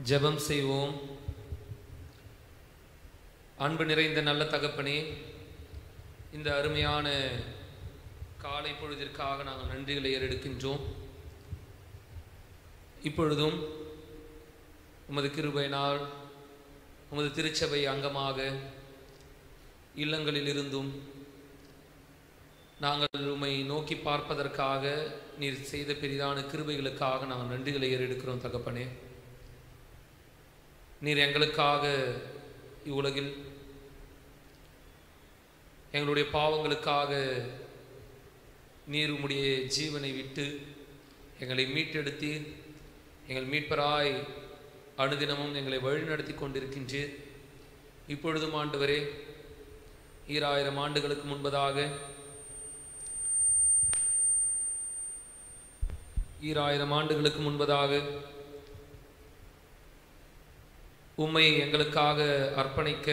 ஜெபம் செய்வோம் அன்பு நிறைந்த நல்ல தகப்பனே இந்த அருமையான காலை பொழுதிற்காக நாங்கள் நன்றிகளை ஏறெடுக்கின்றோம் இப்பொழுதும் உமது கிருபையினால் உமது திருச்சபை அங்கமாக இல்லங்களில் இருந்தும் நாங்கள் உம்மை நோக்கி பார்ப்பதற்காக நீர் செய்த பெரிதான கிருபைகளுக்காக நாங்கள் நன்றிகளை ஏறெடுக்கிறோம் தகப்பனே நீர் எங்களுக்காக இவ்வுலகில் எங்களுடைய பாவங்களுக்காக நீர் உம்முடைய ஜீவனை விட்டு எங்களை மீட்டெடுத்தீர் எங்கள் மீட்பராய் அனுதினமும் எங்களை வழிநடத்தி கொண்டிருக்கின்றீர் இப்பொழுதும் ஆண்டவரே ஈராயிரம் ஆண்டுகளுக்கு முன்பதாக ஈராயிரம் ஆண்டுகளுக்கு முன்பதாக உம்மை எங்களுக்காக அர்ப்பணிக்க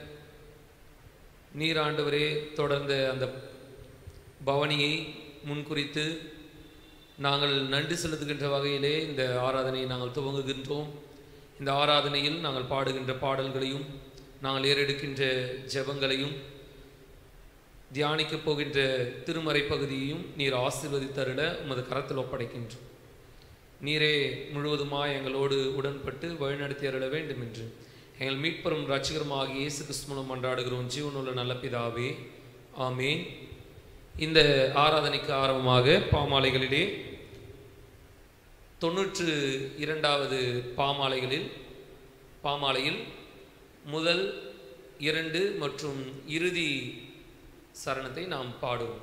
நீர் ஆண்டவரே தொடர்ந்த அந்த பவனியை முன்குறித்து நாங்கள் நன்றி செலுத்துகின்ற வகையிலே இந்த ஆராதனையை நாங்கள் துவங்குகின்றோம் இந்த ஆராதனையில் நாங்கள் பாடுகின்ற பாடல்களையும் நாங்கள் ஏறெடுக்கின்ற ஜெபங்களையும் தியானிக்கப் போகின்ற திருமறை பகுதியையும் நீர் ஆசீர்வதித்தருட உமது கரத்தில் ஒப்படைக்கின்றோம் நீரே முழுவதுமாய் எங்களோடு உடன்பட்டு வழிநடத்தி அருள வேண்டும் என்று எங்கள் மீட்பெரும் ரட்சகருமாகிய இயேசு கிறிஸ்துமலம் மன்றாடுகிறோம் ஜீவனுள்ள நல்ல பிதாவே ஆமேன் இந்த ஆராதனைக்கு ஆரம்பமாக பாமாலைகளிலே தொன்னூற்று இரண்டாவது பாமாலைகளில் பாமாலையில் முதல் இரண்டு மற்றும் இறுதி சரணத்தை நாம் பாடுவோம்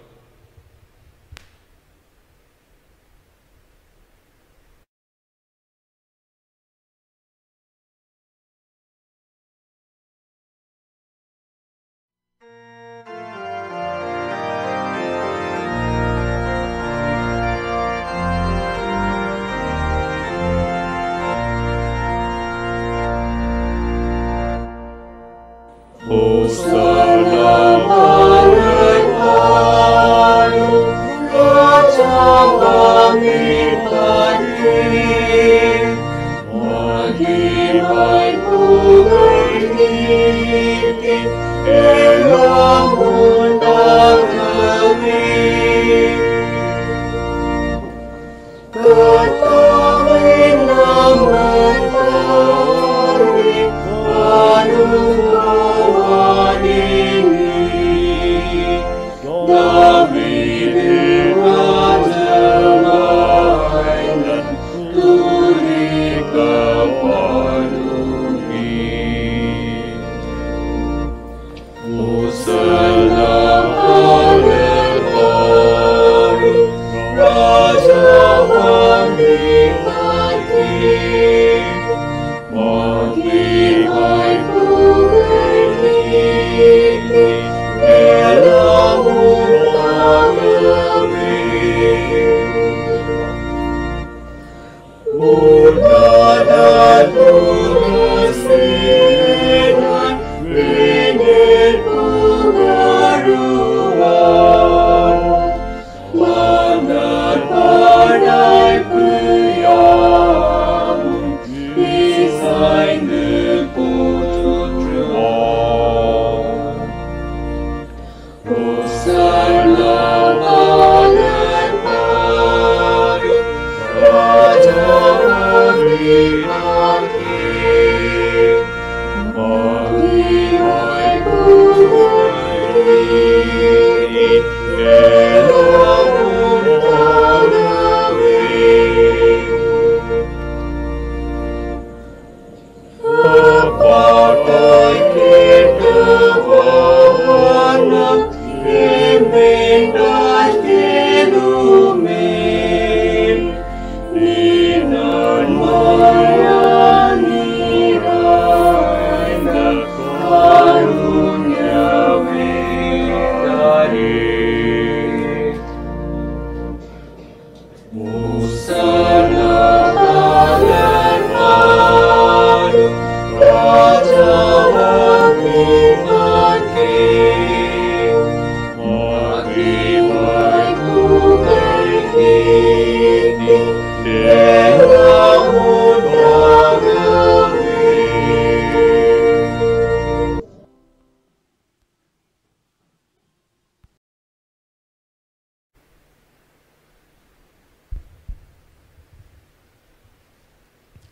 Yeah.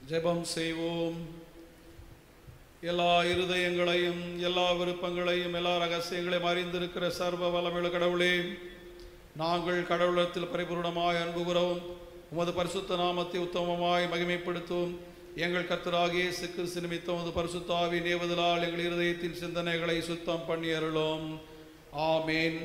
ஜெபம் செய்வோம் எல்லா இருதயங்களையும் எல்லா விருப்பங்களையும் எல்லா ரகசியங்களையும் அறிந்திருக்கிற சர்வ வல்லமையுள்ள கடவுளே நாங்கள் கடவுளத்தில் பரிபூர்ணமாய் அன்பு கூறவும் உமது பரிசுத்த நாமத்தை உத்தமமாய் மகிமைப்படுத்தும் எங்கள் கர்த்தராகிய இயேசு கிறிஸ்து நிமித்தம் உமது பரிசுத்த ஆவி நேவதலால் எங்கள் இருதயத்தின் சிந்தனைகளை சுத்தம் பண்ணி அருளும் ஆமேன்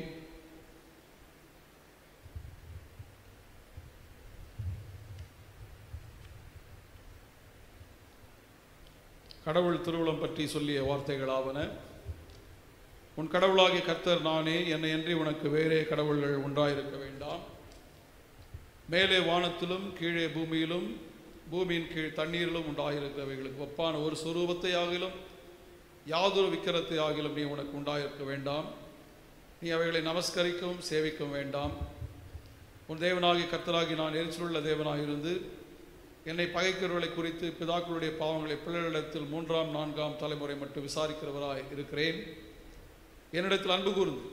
கடவுள் திருவுளம் பற்றி சொல்லிய வார்த்தைகளாவன உன் கடவுளாகிய கர்த்தர் நானே என்னை அன்றி உனக்கு வேறே கடவுள்கள் உண்டாயிருக்க வேண்டாம் மேலே வானத்திலும் கீழே பூமியிலும் பூமியின் கீழ் தண்ணீரிலும் உண்டாயிருக்கிறவைகளுக்கு ஒப்பான ஒரு சுரூபத்தை ஆகிலும் யாதொரு விக்கிரத்தை ஆகிலும் நீ உனக்கு உண்டாயிருக்க வேண்டாம் நீ அவைகளை நமஸ்கரிக்கவும் சேவிக்கவும் வேண்டாம் உன் தேவனாகிய கர்த்தராகி நான் எரிச்சலுள்ள தேவனாக இருந்து என்னை பகைக்கிறவர்களை குறித்து பிதாக்களுடைய பாவங்களை பிள்ளைகளிடத்தில் மூன்றாம் நான்காம் தலைமுறை மட்டும் விசாரிக்கிறவராய் இருக்கிறேன் என்னிடத்தில் அன்பு கூர்ந்து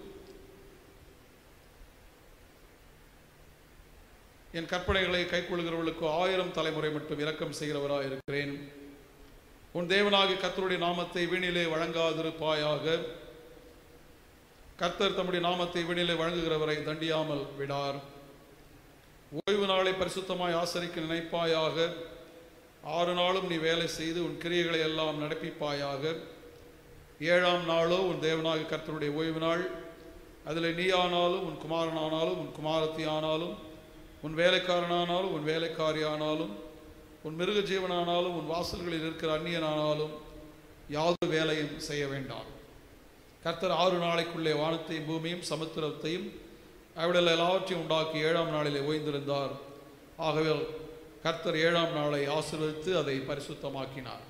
என் கற்பனைகளை கைக்கொள்கிறவர்களுக்கு ஆயிரம் தலைமுறை மட்டும் இரக்கம் செய்கிறவராய் இருக்கிறேன் உன் தேவனாகிய கர்த்தருடைய நாமத்தை வீணிலே வழங்காதிருப்பாயாக கர்த்தர் தம்முடைய நாமத்தை வீணிலே வழங்குகிறவரை தண்டியாமல் விடார் ஓய்வு நாளை பரிசுத்தமாய் ஆசரிக்க நினைப்பாயாக ஆறு நாளும் நீ வேலை செய்து உன் கிரியைகளை எல்லாம் நடப்பிப்பாயாக ஏழாம் நாளோ உன் தேவனாக கர்த்தருடைய ஓய்வு நாள் அதில் நீ ஆனாலும் உன் குமாரனானாலும் உன் குமாரத்தி ஆனாலும் உன் வேலைக்காரனானாலும் உன் வேலைக்காரி ஆனாலும் உன் மிருக ஜீவனானாலும் உன் வாசல்களில் இருக்கிற அந்நியனானாலும் யாவது வேலையும் செய்ய வேண்டாம் கர்த்தர் ஆறு நாளைக்குள்ளே வானத்தையும் பூமியும் சமுத்திரத்தையும் அவிடல் எல்லாவற்றையும் உண்டாக்கி ஏழாம் நாளிலே ஓய்ந்திருந்தார் ஆகவே கர்த்தர் ஏழாம் நாளை ஆசீர்வதித்து அதை பரிசுத்தமாக்கினார்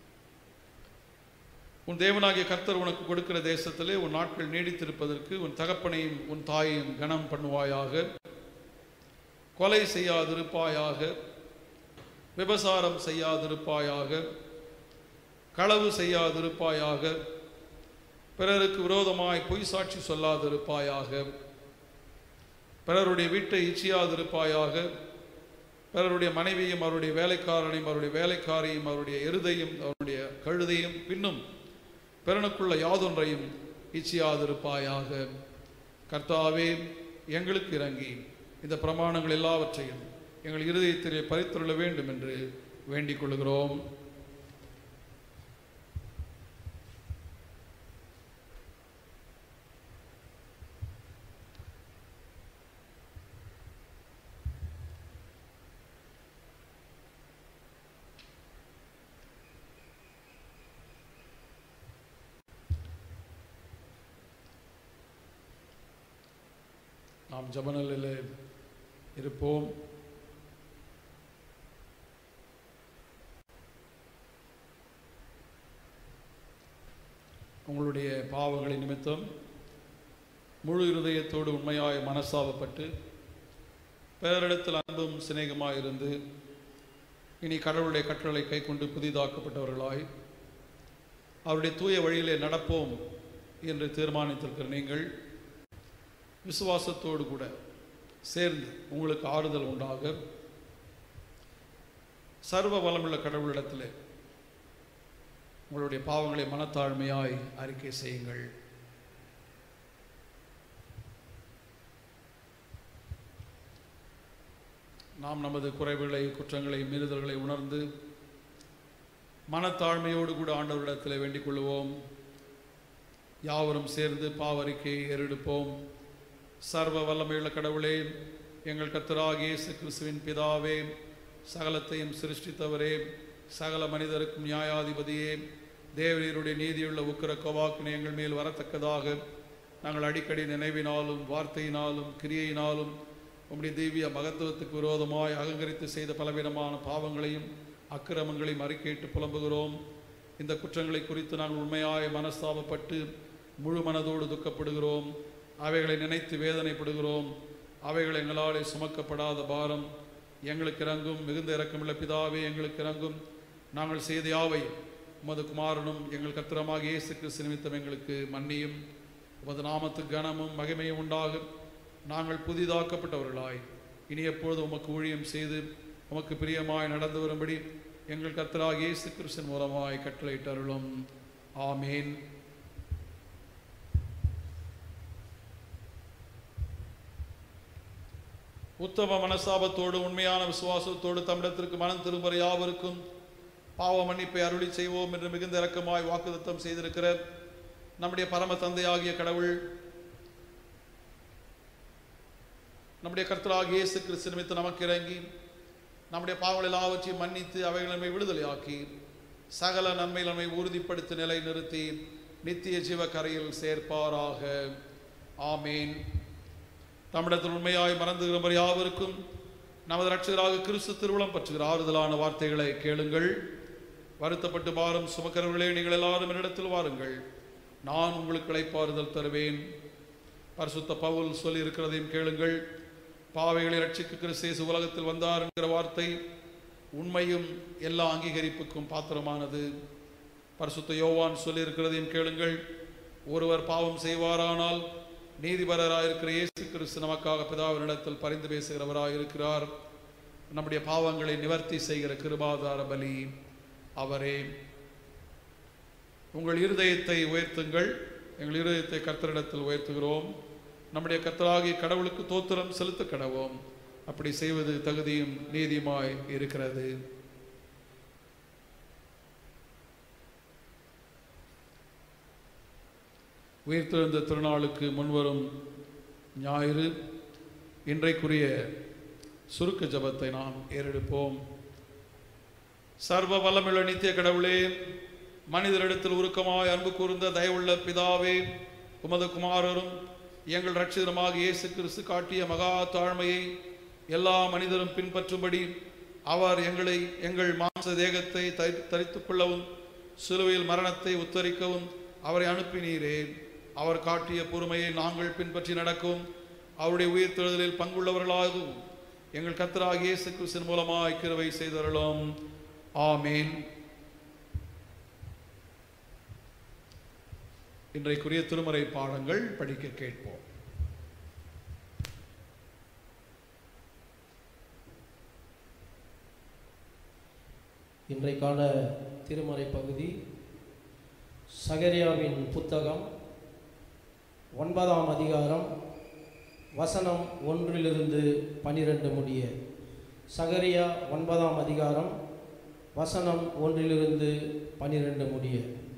உன் தேவனாகிய கர்த்தர் உனக்கு கொடுக்கிற தேசத்திலே உன் நாட்கள் நீடித்திருப்பதற்கு உன் தகப்பனையும் உன் தாயையும் கனம் பண்ணுவாயாக கொலை செய்யாதிருப்பாயாக விபசாரம் செய்யாதிருப்பாயாக களவு செய்யாதிருப்பாயாக பிறருக்கு விரோதமாய் பொய் சாட்சி சொல்லாதிருப்பாயாக பிறருடைய வீட்டை இச்சியாதிருப்பாயாக பிறருடைய மனைவியும் அவருடைய வேலைக்காரனையும் அவருடைய வேலைக்காரியும் அவருடைய எருதையும் அவருடைய கழுதையும் பின்னும் பிறனுக்குள்ள யாதொன்றையும் இச்சியாதிருப்பாயாக கர்த்தாவே எங்களுக்கு இறங்கி இந்த பிரமாணங்கள் எல்லாவற்றையும் எங்கள் இருதயத்திலே பறித்துள்ள வேண்டும் என்று வேண்டிக் கொள்கிறோம் நாம் ஜபனலில் இருப்போம் உங்களுடைய பாவங்களின் நிமித்தம் முழு இருதயத்தோடு உண்மையாய் மனசாபப்பட்டு பேரிடத்தில் அன்பும் சிநேகமாய் இருந்து இனி கடவுளுடைய கட்டளை கை கொண்டு புதிதாக்கப்பட்டவர்களாய் அவருடைய தூய வழியிலே நடப்போம் என்று தீர்மானித்திருக்கிற நீங்கள் விசுவாசத்தோடு கூட சேர்ந்து உங்களுக்கு ஆறுதல் உண்டாக சர்வ வளமுள்ள கடவுளிடத்தில் உங்களுடைய பாவங்களை மனத்தாழ்மையாய் அறிக்கை செய்யுங்கள் நாம் நமது குறைவுகளை குற்றங்களை மீறுதல்களை உணர்ந்து மனத்தாழ்மையோடு கூட ஆண்டவரிடத்தில் வேண்டிக் கொள்வோம் யாவரும் சேர்ந்து பாவறிக்கை ஏறெடுப்போம் சர்வ வல்லமையுள்ள கடவுளே எங்கள் கர்த்தராகிய இயேசு கிறிஸ்துவின் பிதாவே சகலத்தையும் சிருஷ்டித்தவரே சகல மனிதருக்கும் நியாயாதிபதியே தேவரீருடைய நீதியுள்ள உக்கிர கோவாக்கினை எங்கள் மேல் வரத்தக்கதாக நாங்கள் அடிக்கடி நினைவினாலும் வார்த்தையினாலும் கிரியையினாலும் உம்முடைய திவ்ய மகத்துவத்துக்கு விரோதமாய் அகங்கரித்து செய்த பலவிதமான பாவங்களையும் அக்கிரமங்களையும் அறிக்கையிட்டு புலம்புகிறோம் இந்த குற்றங்களை குறித்து நாங்கள் உண்மையாய் மனஸ்தாபப்பட்டு முழு மனதோடு துக்கப்படுகிறோம் அவைகளை நினைத்து வேதனைப்படுகிறோம் அவைகள் எங்களாலே சுமக்கப்படாத பாரம் எங்களுக்கு இறங்கும் மிகுந்த இறக்கமுள்ள பிதாவே எங்களுக்கு இறங்கும் நாங்கள் செய்த யாவை உமது குமாரனும் எங்கள் கத்திரமாக இயேசு கிறிஸ்து நிமித்தம் எங்களுக்கு மன்னியும் உமது நாமத்துக்கு கனமும் மகிமையும் உண்டாகும் நாங்கள் புதிதாக்கப்பட்டவர்களாய் இனி எப்பொழுது உமக்கு ஊழியம் செய்து உமக்கு பிரியமாய் நடந்து வரும்படி எங்கள் கர்த்தராகிய இயேசு கிறிஸ்தன் மூலமாய் கட்டளையிட்டருளும் ஆமேன் உத்தம மனசாபத்தோடு உண்மையான விசுவாசத்தோடு தமிழத்திற்கு மனம் திரும்புகிற யாவருக்கும் பாவ மன்னிப்பை அருளி செய்வோம் என்று மிகுந்த இரக்கமாய் வாக்குத்தத்தம் செய்திருக்கிற நம்முடைய பரம தந்தையாகிய கடவுள் நம்முடைய கர்த்தராகிய இயேசு கிறிஸ்து நிமித்து நமக்கு இறங்கி நம்முடைய பாவங்கள் எல்லாவற்றையும் மன்னித்து அவைகளை நம்மை விடுதலையாக்கி சகல நன்மை நம்மை உறுதிப்படுத்தி நிலை நிறுத்தி நித்திய ஜீவ கரையில் சேர்ப்பாராக ஆமேன் தமிழத்தில் உண்மையாய் மறந்துகிறவர் யாவருக்கும் நமது ரட்சகராக கிறிஸ்து திருவுளம் பற்றுகிற ஆறுதலான வார்த்தைகளை கேளுங்கள் வருத்தப்பட்டு பாரம் சுமக்கிறவர்களே நீங்கள் எல்லாரும் என்னிடத்தில் வாருங்கள் நான் உங்களுக்கு இளைப்பாறுதல் தருவேன் பரிசுத்த பவுல் சொல்லி இருக்கிறதையும் கேளுங்கள் பாவைகளை ரட்சிக்க கிறிஸ்தேசு உலகத்தில் வந்தார் என்கிற வார்த்தை உண்மையும் எல்லா அங்கீகரிப்புக்கும் பாத்திரமானது பரிசுத்த யோவான் சொல்லி இருக்கிறதையும் கேளுங்கள் ஒருவர் பாவம் செய்வாரானால் நீதிபரராயிருக்கிற இயேசு கிறிஸ்து நமக்காக பிதாவினிடத்தில் பரிந்து பேசுகிறவராயிருக்கிறார் நம்முடைய பாவங்களை நிவர்த்தி செய்கிற கிருபாதார பலி அவரே உங்கள் இருதயத்தை உயர்த்துங்கள் எங்கள் இருதயத்தை கர்த்தரிடத்தில் உயர்த்துகிறோம் நம்முடைய கர்த்தராகிய கடவுளுக்கு தோத்திரம் செலுத்த கடவோம் அப்படி செய்வது தகுதியும் நீதியுமாய் இருக்கிறது உயிர்த்தெழுந்த திருநாளுக்கு முன்வரும் ஞாயிறு இன்றைக்குரிய சுருக்க ஜபத்தை நாம் ஏறெடுப்போம் சர்வ வல்லமுள்ள நித்திய கடவுளே மனிதரிடத்தில் உருக்கமாய் அன்பு கூர்ந்த தயவுள்ள பிதாவே உமது குமாரரும் எங்கள் ரட்சிதரமாக இயேசு கிறிஸ்து காட்டிய மகா தாழ்மையை எல்லா மனிதரும் பின்பற்றும்படி அவர் எங்களை எங்கள் மாம்ச தேகத்தை தரி தரித்துக் கொள்ளவும் சிலுவையில் மரணத்தை உத்தரிக்கவும் அவரை அனுப்பினீரே அவர் காட்டிய பொறுமையை நாங்கள் பின்பற்றி நடக்கவும் அவருடைய உயிர்த்தெழுதலில் பங்குள்ளவர்களாகவும் எங்கள் கத்தராகிய இயேசு கிறிஸ்தின் மூலமாய் கிருவை செய்தருளும் ஆமேன் இன்றைக்குரிய திருமறை பாடங்கள் படிக்க கேட்போம் இன்றைக்கான திருமறை பகுதி சகரியாவின் புத்தகம் ஒன்பதாம் அதிகாரம் வசனம் ஒன்றிலிருந்து பனிரெண்டு முடிய சகரியா ஒன்பதாம் அதிகாரம் வசனம் ஒன்றிலிருந்து பனிரெண்டு முடிய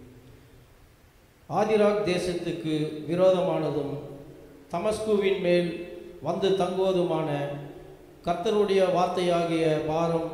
ஆதிராக் தேசத்துக்கு விரோதமானதும் தமஸ்குவின் மேல் வந்து தங்குவதுமான கர்த்தருடைய வார்த்தையாகிய பாரம்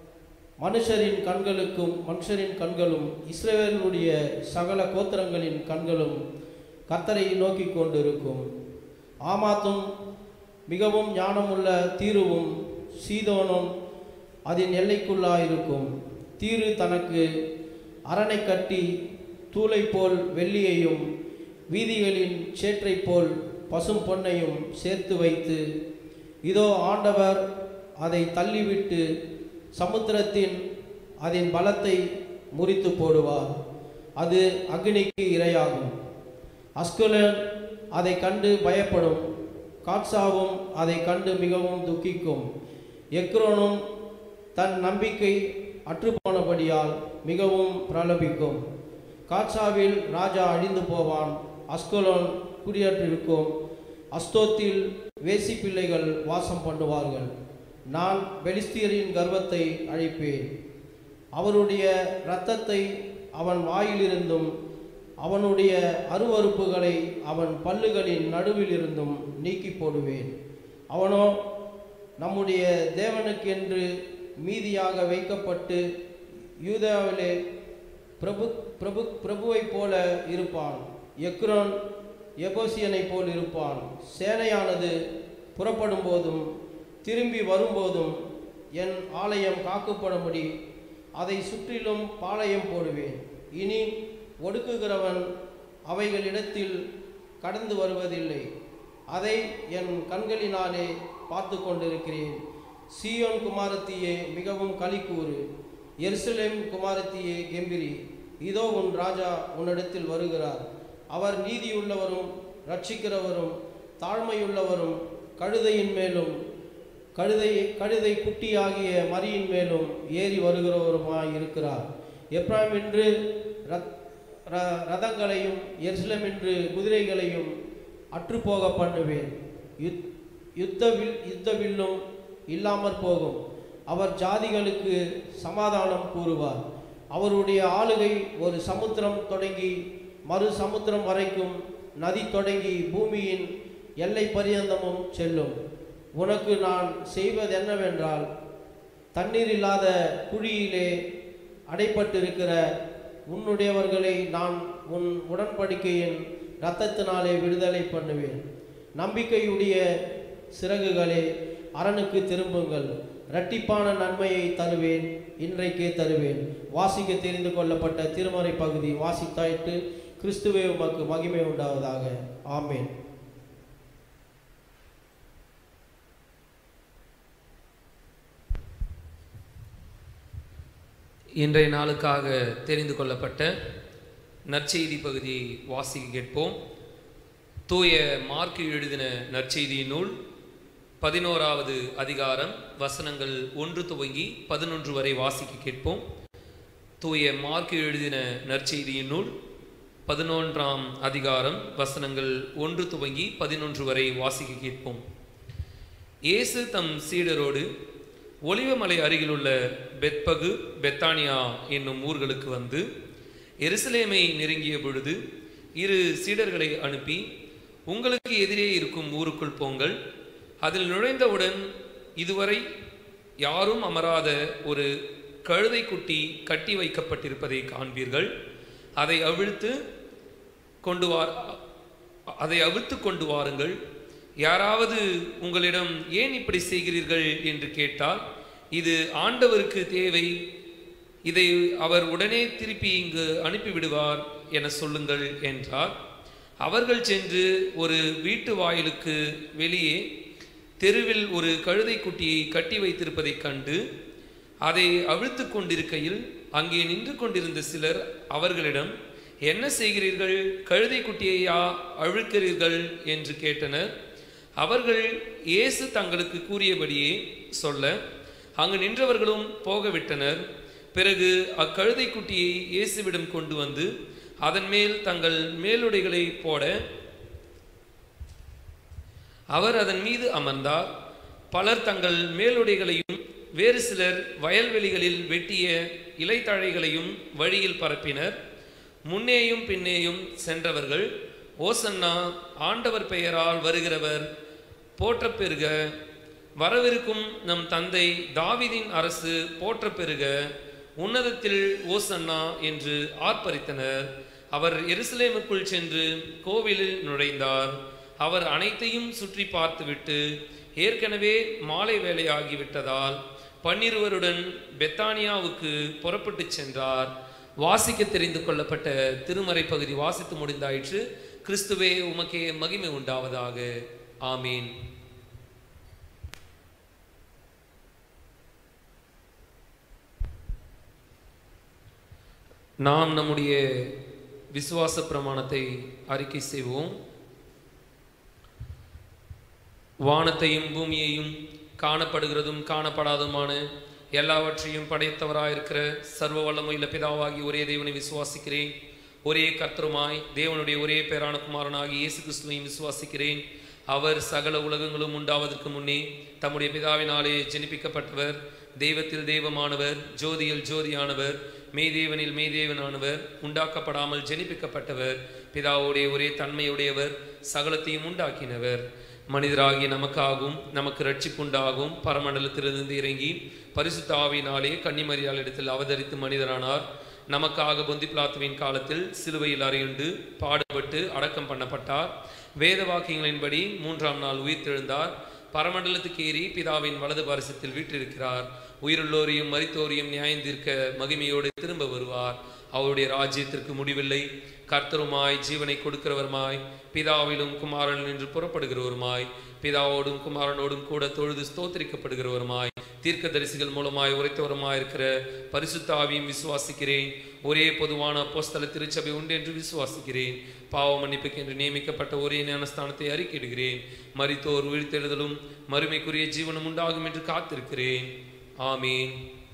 மனுஷரின் கண்களுக்கும் மனுஷரின் கண்களும் இஸ்ரவேலுடைய சகல கோத்திரங்களின் கண்களும் கர்த்தரை நோக்கி கொண்டிருக்கும் ஆமாத்தும் மிகவும் ஞானமுள்ள தீருவும் சீதோனும் அதன் எல்லைக்குள்ளாயிருக்கும் தீரு தனக்கு அரணை கட்டி தூளை போல் வெள்ளியையும் வீதிகளின் சேற்றை போல் பசும் பொன்னையும் சேர்த்து வைத்து இதோ ஆண்டவர் அதை தள்ளிவிட்டு சமுத்திரத்தின் அதன் பலத்தை முறித்து போடுவார் அது அக்னிக்கு இரையாகும் அஸ்குலன் அதை கண்டு பயப்படும் காட்சாவும் அதை கண்டு மிகவும் துக்கிக்கும் எக்ரோனும் தன் நம்பிக்கை அற்றுப்போனபடியால் மிகவும் பிரலபிக்கும் காட்சாவில் ராஜா அழிந்து போவான் அஸ்கலோன் குடியேற்றிருக்கும் அஸ்தோத்தில் வேசி பிள்ளைகள் வாசம் பண்ணுவார்கள் நான் பெலிஸ்தியரின் கர்வத்தை அழிப்பேன் அவருடைய இரத்தத்தை அவன் வாயிலிருந்தும் அவனுடைய அருவருப்புகளை அவன் பல்லுகளின் நடுவிலிருந்தும் நீக்கி போடுவேன் அவனோ நம்முடைய தேவனுக்கென்று மீதியாக வைக்கப்பட்டு யூதாவிலே பிரபு பிரபு பிரபுவைப் போல இருப்பான் எக்ரோன் எபோசியனைப் போல் இருப்பான் சேனையானது புறப்படும் போதும் திரும்பி வரும்போதும் என் ஆலயம் காக்கப்படும்படி அதை சுற்றிலும் பாளையம் போடுவேன் இனி ஒடுக்குகிறவன் அவைகளிடத்தில் கடந்து வருவதில்லை அதை என் கண்களினாலே பார்த்து கொண்டிருக்கிறேன் சீயோன் குமாரத்தியே மிகவும் களி கூறு எருசலேம் குமாரத்தியே கெம்பிரி இதோ உன் ராஜா உன்னிடத்தில் வருகிறார் அவர் நீதியுள்ளவரும் ரட்சிக்கிறவரும் தாழ்மையுள்ளவரும் கழுதையின் மேலும் கழுதை கழுதை குட்டியாகிய மரியின் மேலும் ஏறி வருகிறவருமாய் இருக்கிறார் எப்ராம் என்று ரத் ர- ரதங்களையும் எருசலேம் என்று குதிரைகளையும் அற்றுப்போக பண்ணுவேன் யுத் யுத்த வில் யுத்த வில்லும் இல்லாமற் போகும் அவர் ஜாதிகளுக்கு சமாதானம் கூறுவார் அவருடைய ஆளுகை ஒரு சமுத்திரம் தொடங்கி மறு சமுத்திரம் வரைக்கும் நதி தொடங்கி பூமியின் எல்லை பரியந்தமும் செல்லும் உனக்கு நான் செய்வது என்னவென்றால் தண்ணீர் இல்லாத குழியிலே அடைப்பட்டிருக்கிற உன்னுடையவர்களை நான் உன் உடன்படிக்கையின் இரத்தத்தினாலே விடுதலை பண்ணுவேன் நம்பிக்கையுடைய சிறகுகளே அரணுக்கு திரும்புங்கள் இரட்டிப்பான நன்மையை தருவேன் இன்றைக்கே தருவேன் வாசிக்க தெரிந்து கொள்ளப்பட்ட திருமறை பகுதி வாசித்தாயிட்டு கிறிஸ்துவே உமக்கு மகிமை உண்டாவதாக ஆமேன் இன்றைய நாளுக்காக தெரிந்து கொள்ளப்பட்ட நற்செய்தி பகுதியை வாசிக்க கேட்போம் தூய மார்க்கு எழுதின நற்செய்தி நூல் பதினோராவது அதிகாரம் வசனங்கள் ஒன்று துவங்கி பதினொன்று வரை வாசிக்க கேட்போம் தூய மார்க்கு எழுதின நற்செய்தியின் நூல் பதினொன்றாம் அதிகாரம் வசனங்கள் ஒன்று துவங்கி பதினொன்று வரை வாசிக்க கேட்போம் இயேசு தம் சீடரோடு ஒலிவமலை அருகிலுள்ள பெத்பகு பெத்தானியா என்னும் ஊர்களுக்கு வந்து எருசலேமை நெருங்கிய பொழுது இரு சீடர்களை அனுப்பி உங்களுக்கு எதிரே இருக்கும் ஊருக்குள் போங்கள் அதில் நுழைந்தவுடன் இதுவரை யாரும் அமராத ஒரு கழுதை குட்டி கட்டி வைக்கப்பட்டிருப்பதை காண்பீர்கள் அதை அவிழ்த்து கொண்டு வா அதை அவிழ்த்து கொண்டு வாருங்கள் யாராவது உங்களிடம் ஏன் இப்படி செய்கிறீர்கள் என்று கேட்டால் இது ஆண்டவருக்கு தேவை இதை அவர் உடனே திருப்பி இங்கு அனுப்பிவிடுவார் என சொல்லுங்கள் என்றார் அவர்கள் சென்று ஒரு வீட்டு வாயிலுக்கு வெளியே தெருவில் ஒரு கழுதை குட்டியை கட்டி வைத்திருப்பதைக் கண்டு அதை அவிழ்த்து கொண்டிருக்கையில் அங்கே நின்று கொண்டிருந்த சிலர் அவர்களிடம் என்ன செய்கிறீர்கள் கழுதை குட்டியையா அழுக்கிறீர்கள் என்று கேட்டனர் அவர்கள் இயேசு தங்களுக்கு கூறியபடியே சொல்ல அங்கு நின்றவர்களும் போக விட்டனர் பிறகு அக்கழுதை குட்டியை இயேசுவிடம் கொண்டு வந்து அதன் மேல் தங்கள் மேலுடைகளை போட அவர் அதன் மீது அமர்ந்தார் பலர் தங்கள் மேலுடைகளையும் வேறு சிலர் வயல்வெளிகளில் வெட்டிய இலைத்தழைகளையும் வழியில் பரப்பினர் முன்னேயும் பின்னேயும் சென்றவர்கள் ஓசன்னா ஆண்டவர் பெயரால் வருகிறவர் போற்றப் பெறுக வரவிருக்கும் நம் தந்தை தாவீதின் அரசு போற்றப் பெறுக உன்னதத்தில் ஓசன்னா என்று ஆர்ப்பரித்தனர் அவர் எருசலேமுக்குள் சென்று கோவிலில் நுழைந்தார் அவர் அனைத்தையும் சுற்றி பார்த்துவிட்டு ஏற்கனவே மாலை வேலையாகிவிட்டதால் பன்னிருவருடன் பெத்தானியாவுக்கு புறப்பட்டுச் சென்றார் வாசிக்க தெரிந்து கொள்ளப்பட்ட திருமறை பகுதி வாசித்து முடிந்தாயிற்று கிறிஸ்துவே உமக்கே மகிமை உண்டாவதாக ஆமீன் நாம் நம்முடைய விசுவாச பிரமாணத்தை அறிக்கை செய்வோம் வானத்தையும் பூமியையும் காணப்படுகிறதும் காணப்படாதுமான எல்லாவற்றையும் படைத்தவராயிருக்கிற சர்வ வல்லமையுள்ள பிதாவாகி ஒரே தேவனை விசுவாசிக்கிறேன் ஒரே கர்த்தருமாய் தேவனுடைய ஒரே பேரான குமாரனாகி இயேசு கிறிஸ்துவையும் விசுவாசிக்கிறேன் அவர் சகல உலகங்களும் உண்டாவதற்கு முன்னே தம்முடைய பிதாவினாலே ஜெனிப்பிக்கப்பட்டவர் தெய்வத்தில் தெய்வமானவர் ஜோதியில் ஜோதியானவர் மெய்தேவனில் மெய்தேவனானவர் உண்டாக்கப்படாமல் ஜெனிப்பிக்கப்பட்டவர் பிதாவுடைய ஒரே தன்மையுடையவர் சகலத்தையும் உண்டாக்கினவர் மனிதராகிய நமக்காகவும் நமக்கு ரட்சிப்புண்டாகும் பரமண்டலத்திலிருந்து இறங்கி பரிசுத்த ஆவியினாலே கன்னிமரியால் இடத்தில் அவதரித்து மனிதரானார் நமக்காக பொந்தி பிளாத்துவின் காலத்தில் சிலுவையில் அறையுண்டு பாடுபட்டு அடக்கம் பண்ணப்பட்டார் வேத வாக்கியங்களின்படி மூன்றாம் நாள் உயிர்த்தெழுந்தார் பரமண்டலத்துக்கு ஏறி பிதாவின் வலது பாரசத்தில் வீற்றிருக்கிறார் உயிருள்ளோரையும் மரித்தோரையும் நியாயந்தீர்க்க மகிமையோடு திரும்ப வருவார் அவருடைய ராஜ்யத்திற்கு முடிவில்லை கர்த்தருமாய் ஜீவனை கொடுக்கிறவருமாய் பிதாவிலும் குமாரன் என்று புறப்படுகிறவருமாய் பிதாவோடும் குமாரனோடும் கூட தொழுது ஸ்தோத்திரிக்கப்படுகிறவருமாய் தீர்க்கதரிசிகள் மூலமாய் உரைத்தவருமாய் இருக்கிற பரிசுத்த ஆவியும் விசுவாசிக்கிறேன் ஒரே பொதுவான அப்போஸ்தல திருச்சபை உண்டு என்று விசுவாசிக்கிறேன் பாவ மன்னிப்புக்கு என்று நியமிக்கப்பட்ட ஒரே ஞானஸ்தானத்தை அறிக்கையிடுகிறேன் மரித்தோர் உயிர்த்தெழுதலும் மறுமைக்குரிய ஜீவனம் உண்டாகும் என்று காத்திருக்கிறேன் ஆமீன்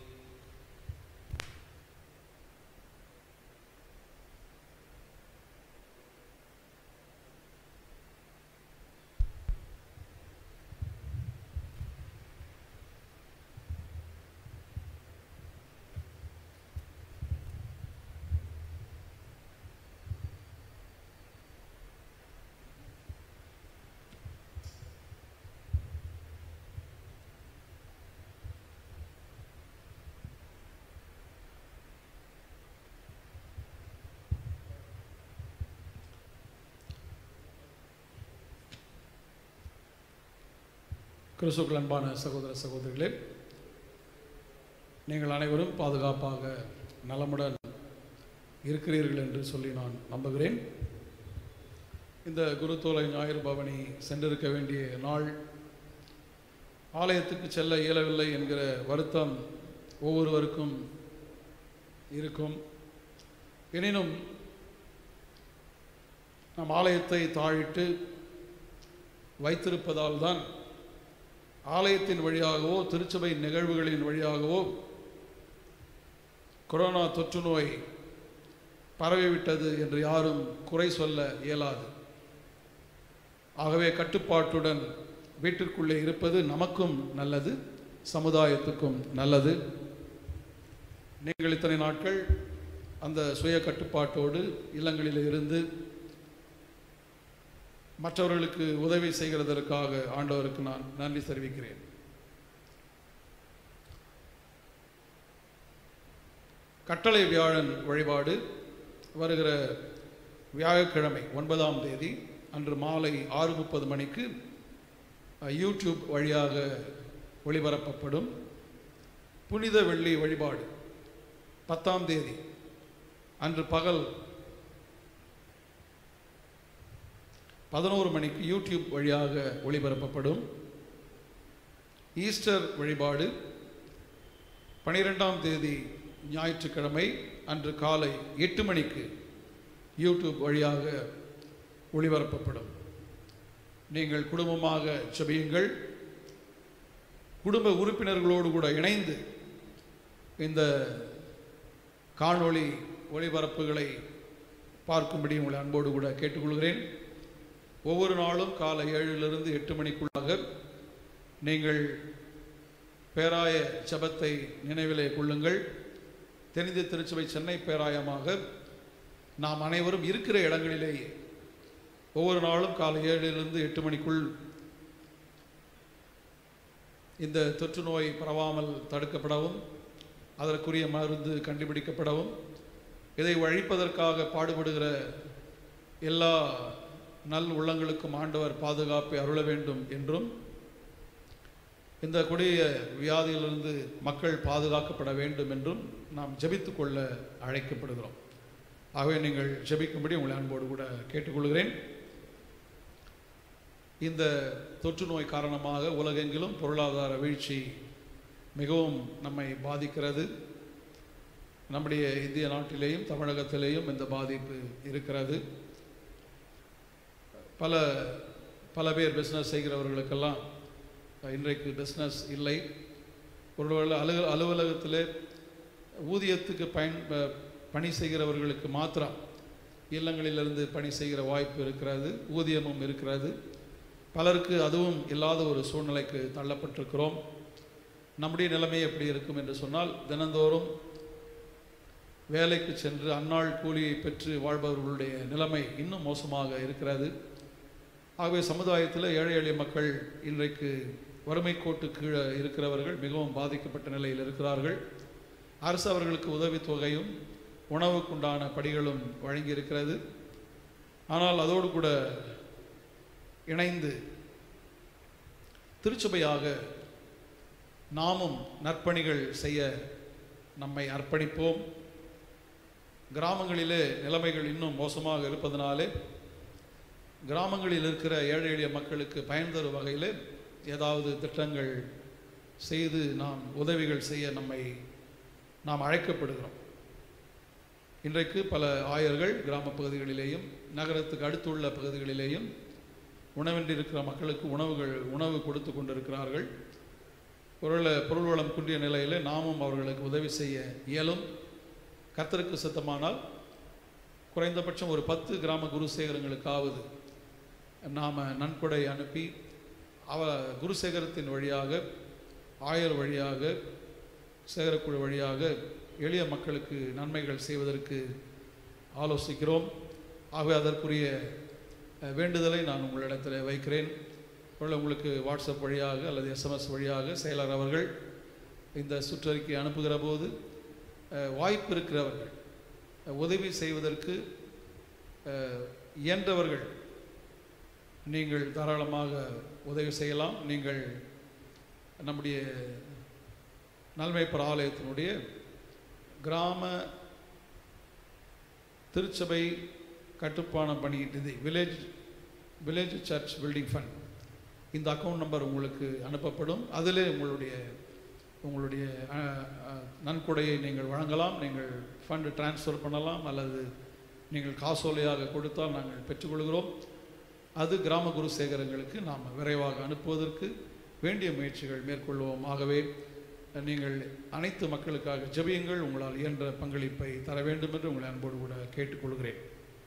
கிறிஸ்துக்கள் அன்பான சகோதர சகோதரிகளே நீங்கள் அனைவரும் பாதுகாப்பாக நலமுடன் இருக்கிறீர்கள் என்று சொல்லி நான் நம்புகிறேன் இந்த குருத்தோலை ஞாயிறு பவனி சென்றிருக்க வேண்டிய நாள் ஆலயத்துக்கு செல்ல இயலவில்லை என்கிற வருத்தம் ஒவ்வொருவருக்கும் இருக்கும் எனினும் நம் ஆலயத்தை தாழிட்டு வைத்திருப்பதால் தான் ஆலயத்தின் வழியாகவோ திருச்சபை நிகழ்வுகளின் வழியாகவோ கொரோனா தொற்று நோய் பரவிவிட்டது என்று யாரும் குறை சொல்ல இயலாது ஆகவே கட்டுப்பாட்டுடன் வீட்டிற்குள்ளே இருப்பது நமக்கும் நல்லது சமுதாயத்துக்கும் நல்லது நீங்கள் இத்தனை நாட்கள் அந்த சுய கட்டுப்பாட்டோடு இல்லங்களில் இருந்து மற்றவர்களுக்கு உதவி செய்கிறதற்காக ஆண்டவருக்கு நான் நன்றி தெரிவிக்கிறேன் கட்டளை வியாழன் வழிபாடு வருகிற வியாழக்கிழமை ஒன்பதாம் தேதி அன்று மாலை ஆறு முப்பது மணிக்கு அஹ், யூடியூப் வழியாக ஒளிபரப்பப்படும் புனித வெள்ளி வழிபாடு பத்தாம் தேதி அன்று பகல் பதினோரு மணிக்கு யூடியூப் வழியாக ஒளிபரப்பப்படும் ஈஸ்டர் வழிபாடு பனிரெண்டாம் தேதி ஞாயிற்றுக்கிழமை அன்று காலை எட்டு மணிக்கு யூடியூப் வழியாக ஒளிபரப்பப்படும் நீங்கள் குடும்பமாக செபியுங்கள் குடும்ப உறுப்பினர்களோடு கூட இணைந்து இந்த காணொளி ஒளிபரப்புகளை பார்க்கும்படி உங்களை அன்போடு கூட கேட்டுக்கொள்கிறேன் ஒவ்வொரு நாளும் காலை ஏழிலிருந்து எட்டு மணிக்குள்ளாக நீங்கள் பேராய ஜபத்தை நினைவிலே கொள்ளுங்கள் தெரிந்த திருச்சபை சென்னை பேராயமாக நாம் அனைவரும் இருக்கிற இடங்களிலேயே ஒவ்வொரு நாளும் காலை ஏழிலிருந்து எட்டு மணிக்குள் இந்த தொற்று நோய் பரவாமல் தடுக்கப்படவும் அதற்குரிய மருந்து கண்டுபிடிக்கப்படவும் இதை அழிப்பதற்காக பாடுபடுகிற எல்லா நல் உள்ளங்களுக்கும் ஆண்டவர் பாதுகாப்பை அருள வேண்டும் என்றும் இந்த கொடிய வியாதியிலிருந்து மக்கள் பாதுகாக்கப்பட வேண்டும் என்றும் நாம் ஜெபித்துக் கொள்ள அழைக்கப்படுகிறோம் ஆகவே நீங்கள் ஜெபிக்கும்படி உங்களை அன்போடு கூட கேட்டுக்கொள்கிறேன் இந்த தொற்று நோய் காரணமாக உலகெங்கிலும் பொருளாதார வீழ்ச்சி மிகவும் நம்மை பாதிக்கிறது நம்முடைய இந்திய நாட்டிலேயும் தமிழகத்திலேயும் இந்த பாதிப்பு இருக்கிறது பல பல பேர் பிஸ்னஸ் செய்கிறவர்களுக்கெல்லாம் இன்றைக்கு பிஸ்னஸ் இல்லை ஒருவேளை அலுவ அலுவலகத்தில் ஊதியத்துக்கு பயன் ப- பணி செய்கிறவர்களுக்கு மாத்திரம் இல்லங்களிலிருந்து பணி செய்கிற வாய்ப்பு இருக்கிறது ஊதியமும் இருக்கிறது பலருக்கு அதுவும் இல்லாத ஒரு சூழ்நிலைக்கு தள்ளப்பட்டிருக்கிறோம் நம்முடைய நிலைமை எப்படி இருக்கும் என்று சொன்னால் தினந்தோறும் வேலைக்கு சென்று அந்நாள் கூலியை பெற்று வாழ்பவர்களுடைய நிலைமை இன்னும் மோசமாக இருக்கிறது ஆகவே சமுதாயத்தில் ஏழை எளிய மக்கள் இன்றைக்கு வறுமை கோட்டு கீழே இருக்கிறவர்கள் மிகவும் பாதிக்கப்பட்ட நிலையில் இருக்கிறார்கள் அரசு அவர்களுக்கு உதவித்தொகையும் உணவுக்குண்டான படிகளும் வழங்கி இருக்கிறது ஆனால் அதோடு கூட இணைந்து திருச்சபையாக நாமும் நற்பணிகள் செய்ய நம்மை அர்ப்பணிப்போம் கிராமங்களிலே நிலைமைகள் இன்னும் மோசமாக இருப்பதனாலே கிராமங்களில் இருக்கிற ஏழை எளிய மக்களுக்கு பயன் தரும் வகையில் ஏதாவது திட்டங்கள் செய்து நாம் உதவிகள் செய்ய நம்மை நாம் அழைக்கப்படுகிறோம் இன்றைக்கு பல ஆயர்கள் கிராம பகுதிகளிலேயும் நகரத்துக்கு அடுத்துள்ள பகுதிகளிலேயும் உணவின்றி இருக்கிற மக்களுக்கு உணவுகள் உணவு கொடுத்து கொண்டிருக்கிறார்கள் பொருள பொருள் வளம் குன்றிய நிலையில் நாமும் அவர்களுக்கு உதவி செய்ய இயலும் கர்த்தருக்கு சித்தமானால் குறைந்தபட்சம் ஒரு பத்து கிராம குருசேகரங்களுக்காவது நாம் நன்கொடை அனுப்பி அவ குருசேகரத்தின் வழியாக ஆயர் வழியாக சேகரக்குழு வழியாக எளிய மக்களுக்கு நன்மைகள் செய்வதற்கு ஆலோசிக்கிறோம் ஆகவே அதற்குரிய அஹ், வேண்டுதலை நான் உங்களிடத்தில் வைக்கிறேன் ஒருவேளை உங்களுக்கு வாட்ஸ்அப் வழியாக அல்லது எஸ்எம்எஸ் வழியாக செயலர் அவர்கள் இந்த சுற்றறிக்கை அனுப்புகிற போது அஹ், வாய்ப்பு இருக்கிறவர்கள் அஹ், உதவி செய்வதற்கு அஹ், இயன்றவர்கள் நீங்கள் தாராளமாக உதவி செய்யலாம் நீங்கள் நம்முடைய நல்மைப்பர் ஆலயத்தினுடைய கிராம திருச்சபை கட்டுப்பான பணி நிதி village village church building fund இந்த அக்கௌண்ட் நம்பர் உங்களுக்கு அனுப்பப்படும் அதிலே உங்களுடைய உங்களுடைய அஹ், அஹ், நன்கொடையை நீங்கள் வழங்கலாம் நீங்கள் ஃபண்டு ட்ரான்ஸ்ஃபர் பண்ணலாம் அல்லது நீங்கள் காசோலையாக கொடுத்தால் நாங்கள் பெற்றுக்கொள்கிறோம் அது கிராம குரு சேகரங்களுக்கு நாம் விரைவாக அனுப்புவதற்கு வேண்டிய முயற்சிகள் மேற்கொள்வோம் ஆகவே நீங்கள் அனைத்து மக்களுக்காக ஜெபியுங்கள் உங்களால் இயன்ற பங்களிப்பை தர வேண்டும் என்று உங்களை அன்போடு கூட கேட்டுக்கொள்கிறேன்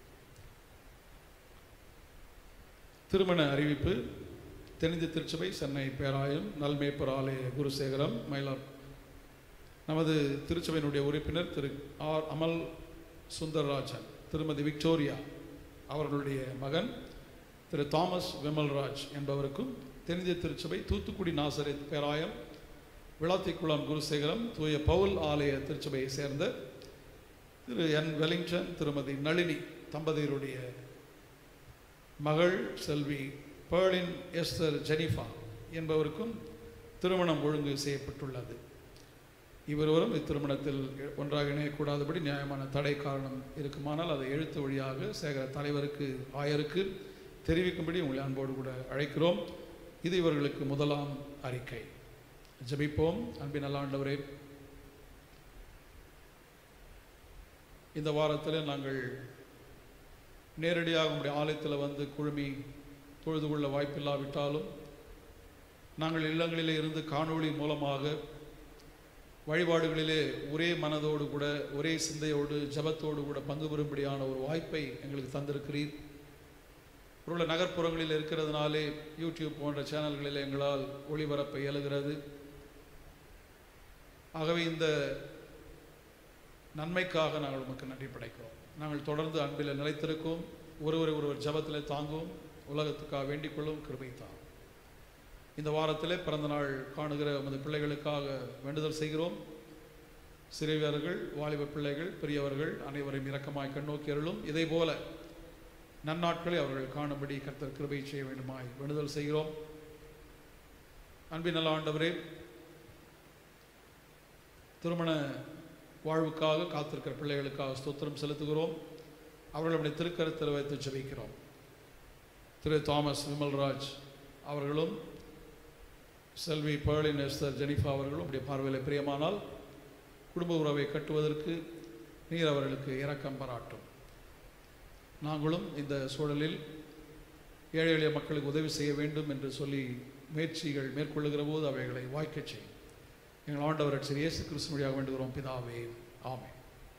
திருமண அறிவிப்பு தென்னிந்திய திருச்சபை சென்னை பேராயம் நல்மேப்பர் ஆலய குருசேகரம் மயிலார் நமது திருச்சபையினுடைய உறுப்பினர் திரு ஆர் அமல் சுந்தர்ராஜன் திருமதி விக்டோரியா அவர்களுடைய மகன் திரு தாமஸ் விமல்ராஜ் என்பவருக்கும் தென்னிந்திய திருச்சபை தூத்துக்குடி நாசரேத் பேராயம் விளாத்திக்குளம் குருசேகரம் தூய பவுல் ஆலய திருச்சபையை சேர்ந்த திரு என் வெலிங்டன் திருமதி நளினி தம்பதியருடைய மகள் செல்வி பேர்லின் எஸ்தர் ஜெனிஃபா என்பவருக்கும் திருமணம் ஒழுங்கு செய்யப்பட்டுள்ளது இவருவரும் இத்திருமணத்தில் ஒன்றாக இணையக்கூடாதபடி நியாயமான தடை காரணம் இருக்குமானால் அதை எழுத்து வழியாக சேகர தலைவருக்கு ஆயருக்கு தெரிவிக்கும்படி உங்களை அன்போடு கூட அழைக்கிறோம் இது இவர்களுக்கு முதலாம் அறிக்கை ஜெபிப்போம் அன்பின் நல்ல ஆண்டவரே இந்த வாரத்தில் நாங்கள் நேரடியாக உங்களுடைய ஆலயத்தில் வந்து குழுமி தொழுது கொள்ள வாய்ப்பில்லாவிட்டாலும் நாங்கள் இல்லங்களிலே இருந்து காணொளி மூலமாக வழிபாடுகளிலே ஒரே மனதோடு கூட ஒரே சிந்தையோடு ஜபத்தோடு கூட பங்கு பெறும்படியான ஒரு வாய்ப்பை எங்களுக்கு தந்திருக்கிறீர் ஒருவேளை நகர்ப்புறங்களில் இருக்கிறதுனாலே யூடியூப் போன்ற சேனல்களில் எங்களால் ஒளிபரப்ப இயலுகிறது ஆகவே இந்த நன்மைக்காக நாங்கள் உமக்கு நன்றி படைக்கிறோம் நாங்கள் தொடர்ந்து அன்பில் நிலைத்திருக்கோம் ஒருவரை ஒருவர் ஜபத்தில் தாங்கும் உலகத்துக்காக வேண்டிக் கொள்ளும் கிருபை தாங்கும் இந்த வாரத்திலே பிறந்த நாள் காணுகிற உமது பிள்ளைகளுக்காக வேண்டுதல் செய்கிறோம் சிறியவர்கள் வாலிப பிள்ளைகள் பெரியவர்கள் அனைவரையும் இரக்கமாய் கண்ணோக்கி அருளும் இதே போல நன்னாட்களை அவர்கள் காணும்படி கர்த்தர் கிருபை செய்ய வேண்டுமாய் வேண்டுதல் செய்கிறோம் அன்பின் நல்ல ஆண்டவரே திருமண வாழ்வுக்காக காத்திருக்கிற பிள்ளைகளுக்காக ஸ்தோத்திரம் செலுத்துகிறோம் அவர்களுடைய திருக்கரத்தில் வைத்து ஜெபிக்கிறோம் திரு தாமஸ் விமல்ராஜ் அவர்களும் செல்வி பேர்லின் எஸ்தர் ஜெனிஃபா அவர்களும் உடைய பார்வையில் பிரியமானால் குடும்ப உறவை கட்டுவதற்கு நீர் அவர்களுக்கு இரக்கம் பாராட்டும் நாங்களும் இந்த சூழலில் ஏழை எளிய மக்களுக்கு உதவி செய்ய வேண்டும் என்று சொல்லி முயற்சிகள் மேற்கொள்ளுகிற போது அவைகளை வாய்க்கச் செய்யும் எங்கள் ஆண்டவர் சரி இயேசு கிறிஸ்து வழியாக வேண்டுகிறோம் பிதாவே ஆமென்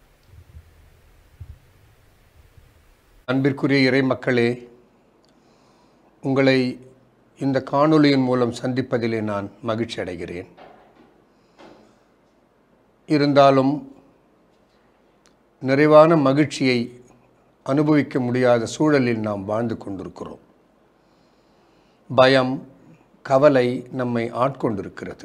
அன்பிற்குரிய இறை மக்களே உங்களை இந்த காணொளியின் மூலம் சந்திப்பதிலே நான் மகிழ்ச்சி அடைகிறேன் இருந்தாலும் நிறைவான மகிழ்ச்சியை அனுபவிக்க முடியாத சூழலில் நாம் வாழ்ந்து கொண்டிருக்கிறோம் பயம் கவலை நம்மை ஆட்கொண்டிருக்கிறது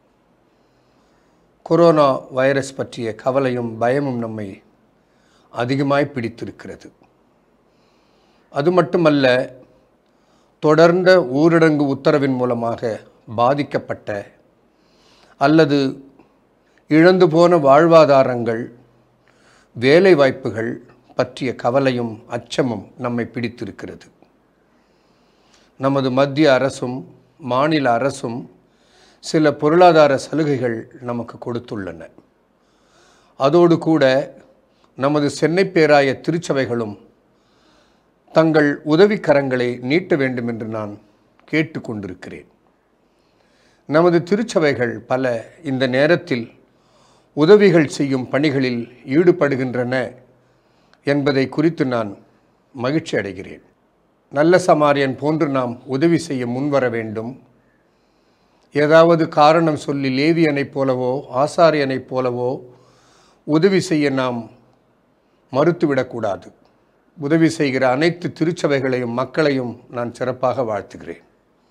கொரோனா வைரஸ் பற்றிய கவலையும் பயமும் நம்மை அதிகமாய் பிடித்திருக்கிறது அது மட்டுமல்ல தொடர்ந்த ஊரடங்கு உத்தரவின் மூலமாக பாதிக்கப்பட்ட அல்லது இழந்து போன வாழ்வாதாரங்கள் வேலை வாய்ப்புகள் பற்றிய கவலையும் அச்சமும் நம்மை பிடித்திருக்கிறது நமது மத்திய அரசும் மாநில அரசும் சில பொருளாதார சலுகைகள் நமக்கு கொடுத்துள்ளன அதோடு கூட நமது சென்னை பேராய திருச்சபைகளும் தங்கள் உதவிக்கரங்களை நீட்ட வேண்டும் என்று நான் கேட்டுக்கொண்டிருக்கிறேன் நமது திருச்சபைகள் பல இந்த நேரத்தில் உதவிகள் செய்யும் பணிகளில் ஈடுபடுகின்றன என்பதை குறித்து நான் மகிழ்ச்சி அடைகிறேன் நல்ல சமாரியன் போன்று நாம் உதவி செய்ய முன்வர வேண்டும் ஏதாவது காரணம் சொல்லி லேவியனைப் போலவோ ஆசாரியனைப் போலவோ உதவி செய்ய நாம் மறுத்துவிடக்கூடாது உதவி செய்கிற அனைத்து திருச்சபைகளையும் மக்களையும் நான் சிறப்பாக வாழ்த்துகிறேன்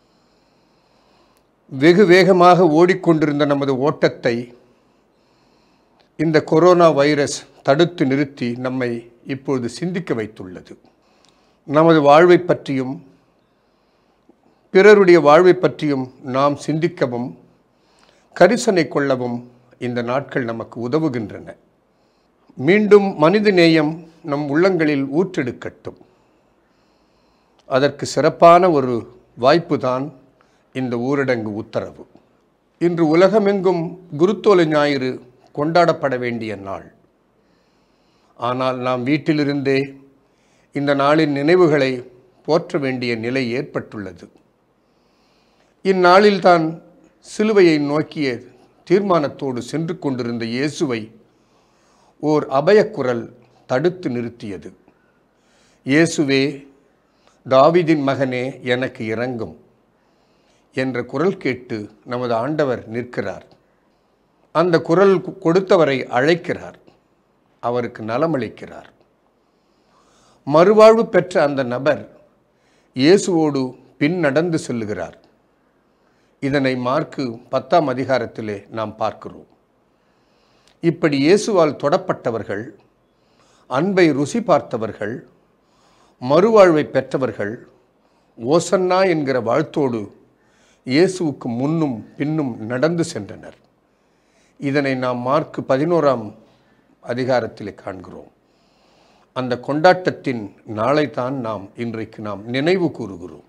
வெகு வேகமாக ஓடிக்கொண்டிருந்த நமது ஓட்டத்தை இந்த கொரோனா வைரஸ் தடுத்து நிறுத்தி நம்மை இப்பொழுது சிந்திக்க வைத்துள்ளது நமது வாழ்வை பற்றியும் பிறருடைய வாழ்வை பற்றியும் நாம் சிந்திக்கவும் கரிசனை கொள்ளவும் இந்த நாட்கள் நமக்கு உதவுகின்றன மீண்டும் மனித நேயம் நம் உள்ளங்களில் ஊற்றெடுக்கட்டும் அதற்கு சிறப்பான ஒரு வாய்ப்புதான் இந்த ஊரடங்கு உத்தரவு இன்று உலகமெங்கும் குருத்தோலை ஞாயிறு கொண்டாடப்பட வேண்டிய நாள் ஆனால் நாம் வீட்டிலிருந்தே இந்த நாளின் நினைவுகளை போற்ற வேண்டிய நிலை ஏற்பட்டுள்ளது இந்நாளில்தான் சிலுவையை நோக்கிய தீர்மானத்தோடு சென்று கொண்டிருந்த இயேசுவை ஓர் அபயக்குரல் தடுத்து நிறுத்தியது இயேசுவே தாவீதின் மகனே எனக்கு இறங்கும் என்ற குரல் கேட்டு நமது ஆண்டவர் நிற்கிறார் அந்த குரல் கு- கொடுத்தவரை அழைக்கிறார் அவருக்கு நலமளிக்கிறார் மறுவாழ்வு பெற்ற அந்த நபர் இயேசுவோடு பின் நடந்து செல்லுகிறார் இதனை மார்க்கு பத்தாம் அதிகாரத்திலே நாம் பார்க்கிறோம் இப்படி இயேசுவால் தொடப்பட்டவர்கள் அன்பை ருசி பார்த்தவர்கள் மறுவாழ்வை பெற்றவர்கள் ஓசன்னா என்கிற வாழ்த்தோடு இயேசுவுக்கு முன்னும் பின்னும் நடந்து சென்றனர் இதனை நாம் மார்க்கு பதினோராம் அதிகாரத்திலே காண்கிறோம் அந்த கொண்டாட்டத்தின் நாளை தான் நாம் இன்றைக்கு நாம் நினைவு கூறுகிறோம்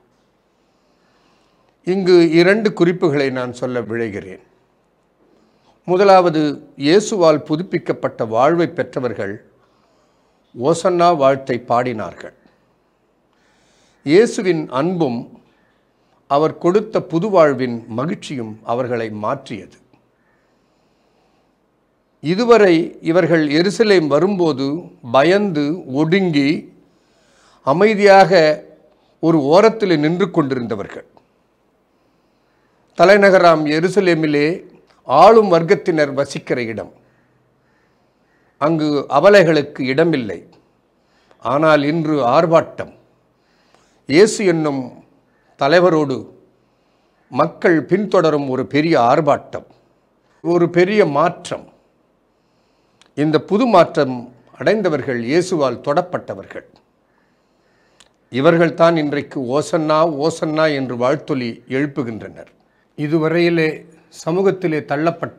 இங்கு இரண்டு குறிப்புகளை நான் சொல்ல விழைகிறேன் முதலாவது இயேசுவால் புதுப்பிக்கப்பட்ட வாழ்வை பெற்றவர்கள் ஓசன்னா வாழ்த்தை பாடினார்கள் இயேசுவின் அன்பும் அவர் கொடுத்த புது வாழ்வின் மகிழ்ச்சியும் அவர்களை மாற்றியது இதுவரை இவர்கள் எருசலேம் வரும்போது பயந்து ஒடுங்கி அமைதியாக ஒரு ஓரத்தில் நின்று கொண்டிருந்தவர்கள் தலைநகராம் எருசலேமிலே ஆளும் வர்க்கத்தினர் வசிக்கிற இடம் அங்கு அபலைகளுக்கு இடமில்லை ஆனால் இன்று ஆர்ப்பாட்டம் இயேசு என்னும் தலைவரோடு மக்கள் பின்தொடரும் ஒரு பெரிய ஆர்ப்பாட்டம் ஒரு பெரிய மாற்றம் இந்த புது மாற்றம் அடைந்தவர்கள் இயேசுவால் தொடப்பட்டவர்கள் இவர்கள்தான் இன்றைக்கு ஓசன்னா ஓசன்னா என்று வாழ்த்தொலி எழுப்புகின்றனர் இதுவரையிலே சமூகத்திலே தள்ளப்பட்ட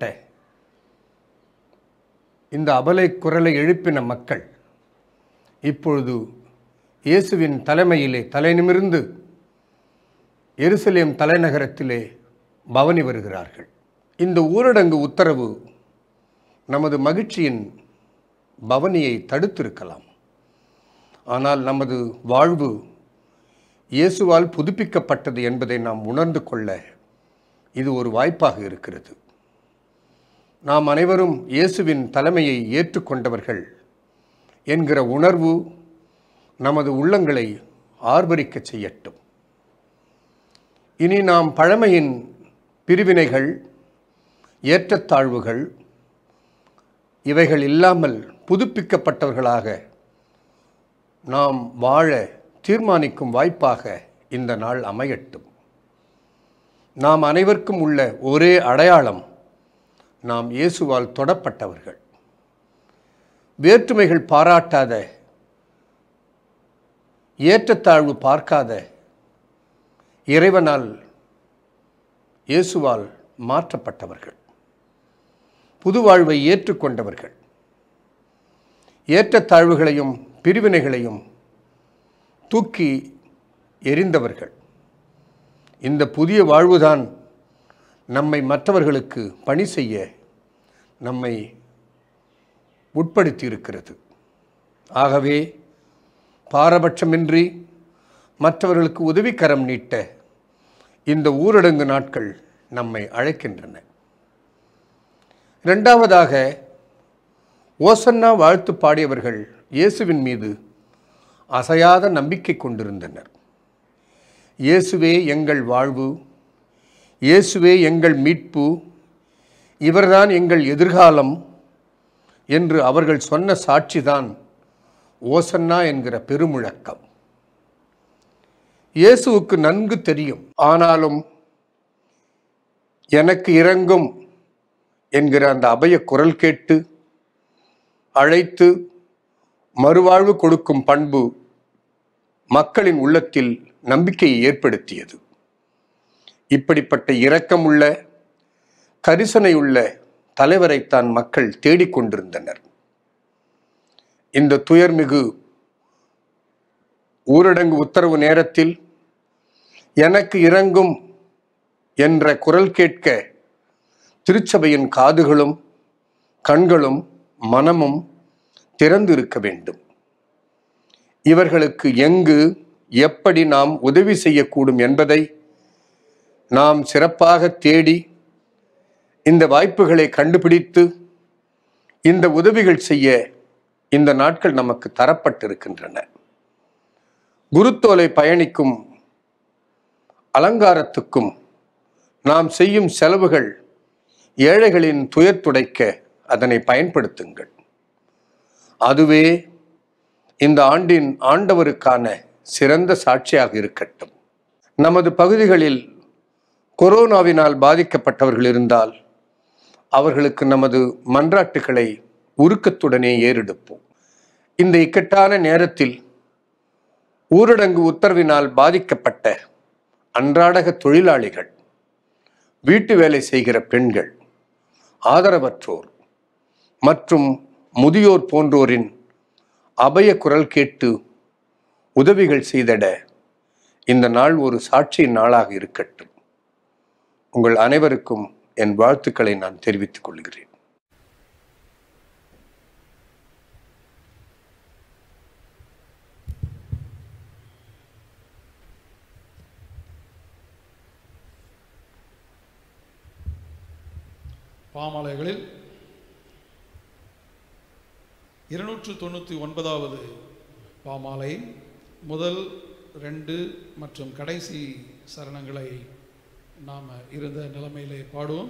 இந்த அபலை குரலை எழுப்பின மக்கள் இப்பொழுது இயேசுவின் தலைமையிலே தலைநிமிர்ந்து எருசலேம் தலைநகரத்திலே பவனி வருகிறார்கள் இந்த ஊரடங்கு உத்தரவு நமது மகிழ்ச்சியின் பவனியை தடுத்திருக்கலாம் ஆனால் நமது வாழ்வு இயேசுவால் புதுப்பிக்கப்பட்டது என்பதை நாம் உணர்ந்து கொள்ள இது ஒரு வாய்ப்பாக இருக்கிறது நாம் அனைவரும் இயேசுவின் தலைமையை ஏற்றுக்கொண்டவர்கள் என்கிற உணர்வு நமது உள்ளங்களை ஆர்ப்பரிக்கச் செய்யட்டும் இனி நாம் பழமையின் பிரிவினைகள் ஏற்றத்தாழ்வுகள் இவைகள் இல்லாமல் புதுப்பிக்கப்பட்டவர்களாக நாம் வாழ தீர்மானிக்கும் வாய்ப்பாக இந்த நாள் அமையட்டும் நாம் அனைவருக்கும் உள்ள ஒரே அடையாளம் நாம் இயேசுவால் தொடப்பட்டவர்கள் வேற்றுமைகள் பாராட்டாத ஏற்றத்தாழ்வு பார்க்காத இறைவனால் இயேசுவால் மாற்றப்பட்டவர்கள் புது வாழ்வை ஏற்றுக்கொண்டவர்கள் ஏற்றத்தாழ்வுகளையும் பிரிவினைகளையும் தூக்கி எறிந்தவர்கள் இந்த புதிய வாழ்வுதான் நம்மை மற்றவர்களுக்கு பணி செய்ய நம்மை உட்படுத்தி இருக்கிறது ஆகவே பாரபட்சமின்றி மற்றவர்களுக்கு உதவிக்கரம் நீட்ட இந்த ஊரடங்கு நாட்கள் நம்மை அழைக்கின்றன இரண்டாவதாக ஓசன்னா வாழ்த்து பாடியவர்கள் இயேசுவின் மீது அசையாத நம்பிக்கை கொண்டிருந்தனர் இயேசுவே எங்கள் வாழ்வு இயேசுவே எங்கள் மீட்பு இவர்தான் எங்கள் எதிர்காலம் என்று அவர்கள் சொன்ன சாட்சிதான் ஓசன்னா என்கிற பெருமுழக்கம் இயேசுவுக்கு நன்கு தெரியும் ஆனாலும் எனக்கு இறங்கும் என்கிற அந்த அபய குரல் கேட்டு அழைத்து மறுவாழ்வு கொடுக்கும் பண்பு மக்களின் உள்ளத்தில் நம்பிக்கையை ஏற்படுத்தியது இப்படிப்பட்ட இரக்கமுள்ள கரிசனையுள்ள தலைவரைத்தான் மக்கள் தேடிக்கொண்டிருந்தனர் இந்த துயர்மிகு ஊரடங்கு உத்தரவு நேரத்தில் எனக்கு இறங்கும் என்ற குரல் கேட்க திருச்சபையின் காதுகளும் கண்களும் மனமும் திறந்திருக்க வேண்டும் இவர்களுக்கு எங்கு எப்படி நாம் உதவி செய்யக்கூடும் என்பதை நாம் சிறப்பாக தேடி இந்த வாய்ப்புகளை கண்டுபிடித்து இந்த உதவிகள் செய்ய இந்த நாட்கள் நமக்கு தரப்பட்டிருக்கின்றன குருத்தோலை பயணிக்கும் அலங்காரத்துக்கும் நாம் செய்யும் செலவுகள் ஏழைகளின் துயர் துடைக்க அதனை பயன்படுத்துங்கள் அதுவே இந்த ஆண்டின் ஆண்டவருக்கான சிறந்த சாட்சியாக இருக்கட்டும் நமது பகுதிகளில் கொரோனாவினால் பாதிக்கப்பட்டவர்கள் இருந்தால் அவர்களுக்கு நமது மன்றாட்டுகளை உருக்கத்துடனே ஏறெடுப்போம் இந்த இக்கட்டான நேரத்தில் ஊரடங்கு உத்தரவினால் பாதிக்கப்பட்ட அன்றாடக தொழிலாளிகள் வீட்டு வேலை செய்கிற பெண்கள் ஆதரவற்றோர் மற்றும் முதியோர் போன்றோரின் அபய குரல் கேட்டு உதவிகள் செய்திட இந்த நாள் ஒரு சாட்சியின் நாளாக இருக்கட்டும் உங்கள் அனைவருக்கும் என் வாழ்த்துக்களை நான் தெரிவித்துக் கொள்கிறேன் பாமாலைகளில் இருநூற்று தொண்ணூற்றி ஒன்பதாவது பாமாலை முதல் ரெண்டு மற்றும் கடைசி சரணங்களை நாம் இருந்த நிலைமையிலே பாடுவோம்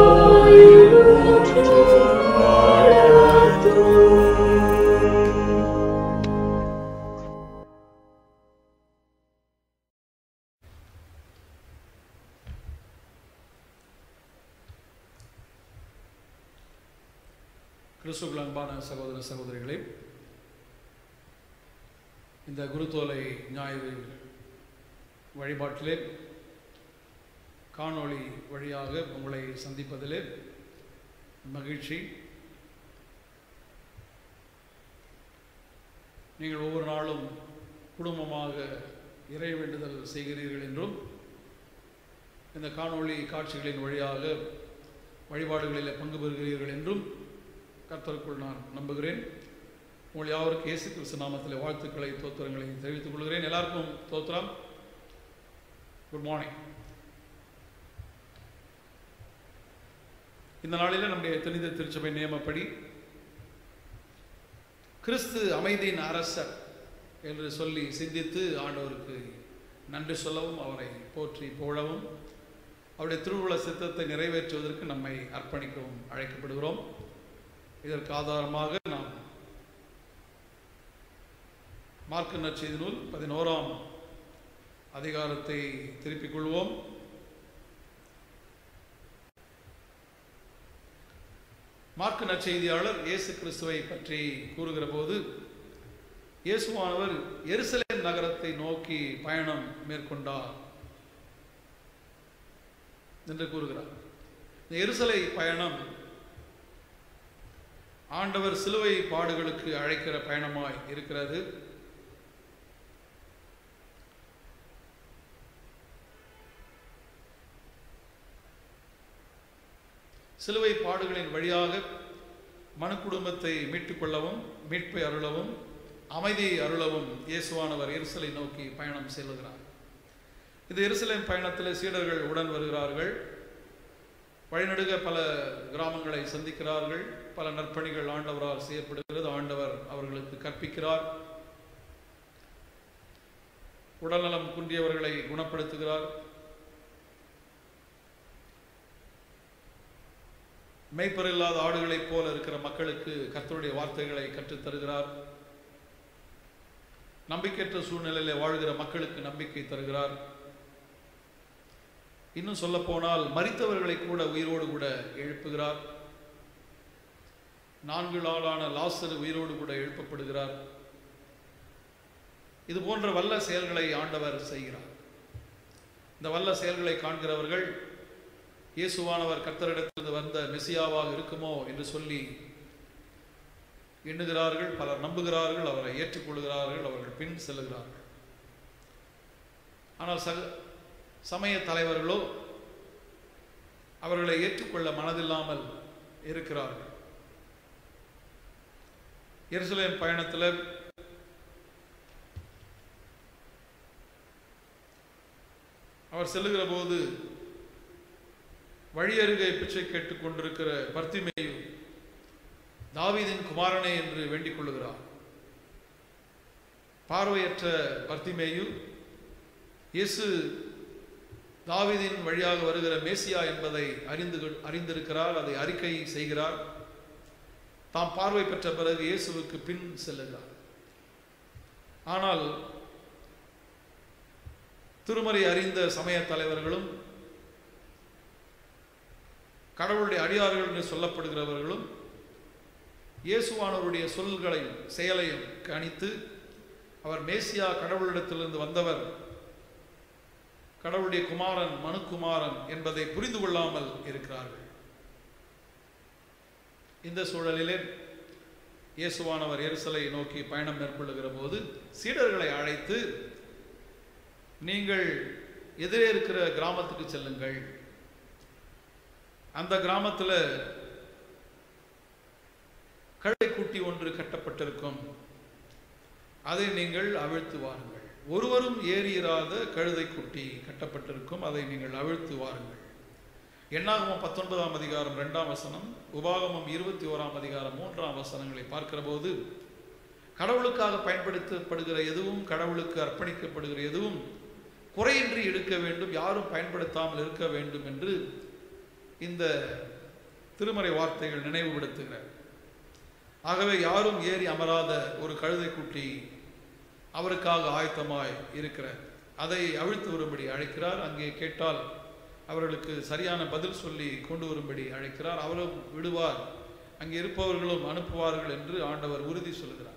Thank you. கிறிஸ்துவுக்குள் அன்பான சகோதர சகோதரிகளே இந்த குருத்தோலை ஞாயிறு வழிபாட்டிலே காணொளி வழியாக உங்களை சந்திப்பதிலே மகிழ்ச்சி நீங்கள் ஒவ்வொரு நாளும் குடும்பமாக இறை வேண்டுதல் செய்கிறீர்கள் என்றும் இந்த காணொளி காட்சிகளின் வழியாக வழிபாடுகளில் பங்கு பெறுகிறீர்கள் என்றும் கர்த்தருக்குள் நான் நம்புகிறேன் உங்கள் யாவருக்கு இயேசு கிறிஸ்து நாமத்தில் வாழ்த்துக்களை தோத்திரங்களை தெரிவித்துக் கொள்கிறேன் எல்லாருக்கும் தோத்திரம் குட் மார்னிங் இந்த நாளில் நம்முடைய துணித திருச்சபை நியமப்படி கிறிஸ்து அமைதியின் அரசர் என்று சொல்லி சிந்தித்து ஆண்டவருக்கு நன்றி சொல்லவும் அவரை போற்றி புகழவும் அவருடைய திருவுள சித்தத்தை நிறைவேற்றுவதற்கு நம்மை அர்ப்பணிக்கவும் அழைக்கப்படுகிறோம் இதற்கு ஆதாரமாக நாம் மார்க்க நற்செய்தி நூல் பதினோராம் அதிகாரத்தை திருப்பிக் கொள்வோம் மார்க்கு நற்செய்தியாளர் இயேசு கிறிஸ்துவை பற்றி கூறுகிற போது இயேசுவானவர் எருசலேம் நகரத்தை நோக்கி பயணம் மேற்கொண்டார் என்று கூறுகிறார் இந்த எருசலை பயணம் ஆண்டவர் சிலுவை பாடுகளுக்கு அழைக்கிற பயணமாய் இருக்கிறது சிலுவை பாடுகளின் வழியாக மனு குடும்பத்தை மீட்டுக் கொள்ளவும் மீட்பை அருளவும் அமைதியை அருளவும் இயேசுவானவர் எருசலை நோக்கி பயணம் செல்லுகிறார் இந்த எருசலேம் பயணத்தில் சீடர்கள் உடன் வருகிறார்கள் வழிநடுக பல கிராமங்களை சந்திக்கிறார்கள் பல நற்பணிகள் ஆண்டவரால் செய்யப்படுகிறது ஆண்டவர் அவர்களுக்கு கற்பிக்கிறார் உடல்நலம் குன்றியவர்களை குணப்படுத்துகிறார் மெய்ப்பர் இல்லாத ஆடுகளைப் போல இருக்கிற மக்களுக்கு கர்த்தருடைய வார்த்தைகளை கற்றுத் தருகிறார் நம்பிக்கையற்ற சூழ்நிலையில வாழ்கிற மக்களுக்கு நம்பிக்கை தருகிறார் இன்னும் சொல்ல போனால் மறித்தவர்களை கூட உயிரோடு கூட எழுப்புகிறார் நான்கு நாளான லாசர் உயிரோடு கூட எழுப்பப்படுகிறார் இது போன்ற வல்ல செயல்களை ஆண்டவர் செய்கிறார் இந்த வல்ல செயல்களை காண்கிறவர்கள் இயேசுவானவர் கர்த்தரிடத்திலிருந்து வந்த மெசியாவாக இருக்குமோ என்று சொல்லி எண்ணுகிறார்கள் பலர் நம்புகிறார்கள் அவரை ஏற்றுக்கொள்கிறார்கள் அவர்கள் பின் செல்லுகிறார்கள் ஆனால் சக சமய தலைவர்களோ அவர்களை ஏற்றுக்கொள்ள மனதில்லாமல் இருக்கிறார்கள் எருசலேம் பயணத்தில் அவர் செல்லுகிற போது வழியருகே பிச்சை கேட்டுக் கொண்டிருக்கிற பர்த்திமேயு தாவீதின் குமாரனே என்று வேண்டிக் கொள்ளுகிறார் பார்வையற்ற பர்த்திமேயு இயேசு தாவீதின் வழியாக வருகிற மேசியா என்பதை அறிந்து அறிந்திருக்கிறார் அதை அறிக்கை செய்கிறார் தாம் பார்வை பெற்ற பிறகு இயேசுவுக்கு பின் செல்லுகிறார் ஆனால் திருமறை அறிந்த சமய தலைவர்களும் கடவுளுடைய அடியார்கள் என்று சொல்லப்படுகிறவர்களும் இயேசுவானவருடைய சொல்களையும் செயலையும் கணித்து அவர் மேசியா கடவுளிடத்திலிருந்து வந்தவர் கடவுளுடைய குமாரன் மனுக்குமாரன் என்பதை புரிந்து கொள்ளாமல் இருக்கிறார்கள் இந்த சூழலிலே இயேசுவானவர் எருசலை நோக்கி பயணம் மேற்கொள்ளுகிற போது சீடர்களை அழைத்து நீங்கள் எதிரே இருக்கிற கிராமத்துக்கு செல்லுங்கள் அந்த கிராமத்தில் கழுதை குட்டி ஒன்று கட்டப்பட்டிருக்கும் அதை நீங்கள் அவிழ்த்து வாருங்கள் ஒருவரும் ஏறியிராத கழுதை குட்டி கட்டப்பட்டிருக்கும் அதை நீங்கள் அவிழ்த்து வாருங்கள் எண்ணாகமம் பத்தொன்பதாம் அதிகாரம் ரெண்டாம் வசனம் உபாகமம் இருபத்தி ஓராம் அதிகாரம் மூன்றாம் வசனங்களை பார்க்கிற போது கடவுளுக்காக பயன்படுத்தப்படுகிற எதுவும் கடவுளுக்கு அர்ப்பணிக்கப்படுகிற எதுவும் குறையின்றி எடுக்க வேண்டும் யாரும் பயன்படுத்தாமல் இருக்க வேண்டும் என்று இந்த திருமறை வார்த்தைகள் நினைவுபடுத்துகிற ஆகவே யாரும் ஏறி அமராத ஒரு கழுதை குட்டி அவருக்காக ஆயத்தமாய் இருக்கிற அதை அவிழ்த்து வரும்படி அழைக்கிறார் அங்கே கேட்டால் அவர்களுக்கு சரியான பதில் சொல்லி கொண்டு வரும்படி அழைக்கிறார் அவரும் விடுவார் அங்கே இருப்பவர்களும் அனுப்புவார்கள் என்று ஆண்டவர் உறுதி சொல்கிறார்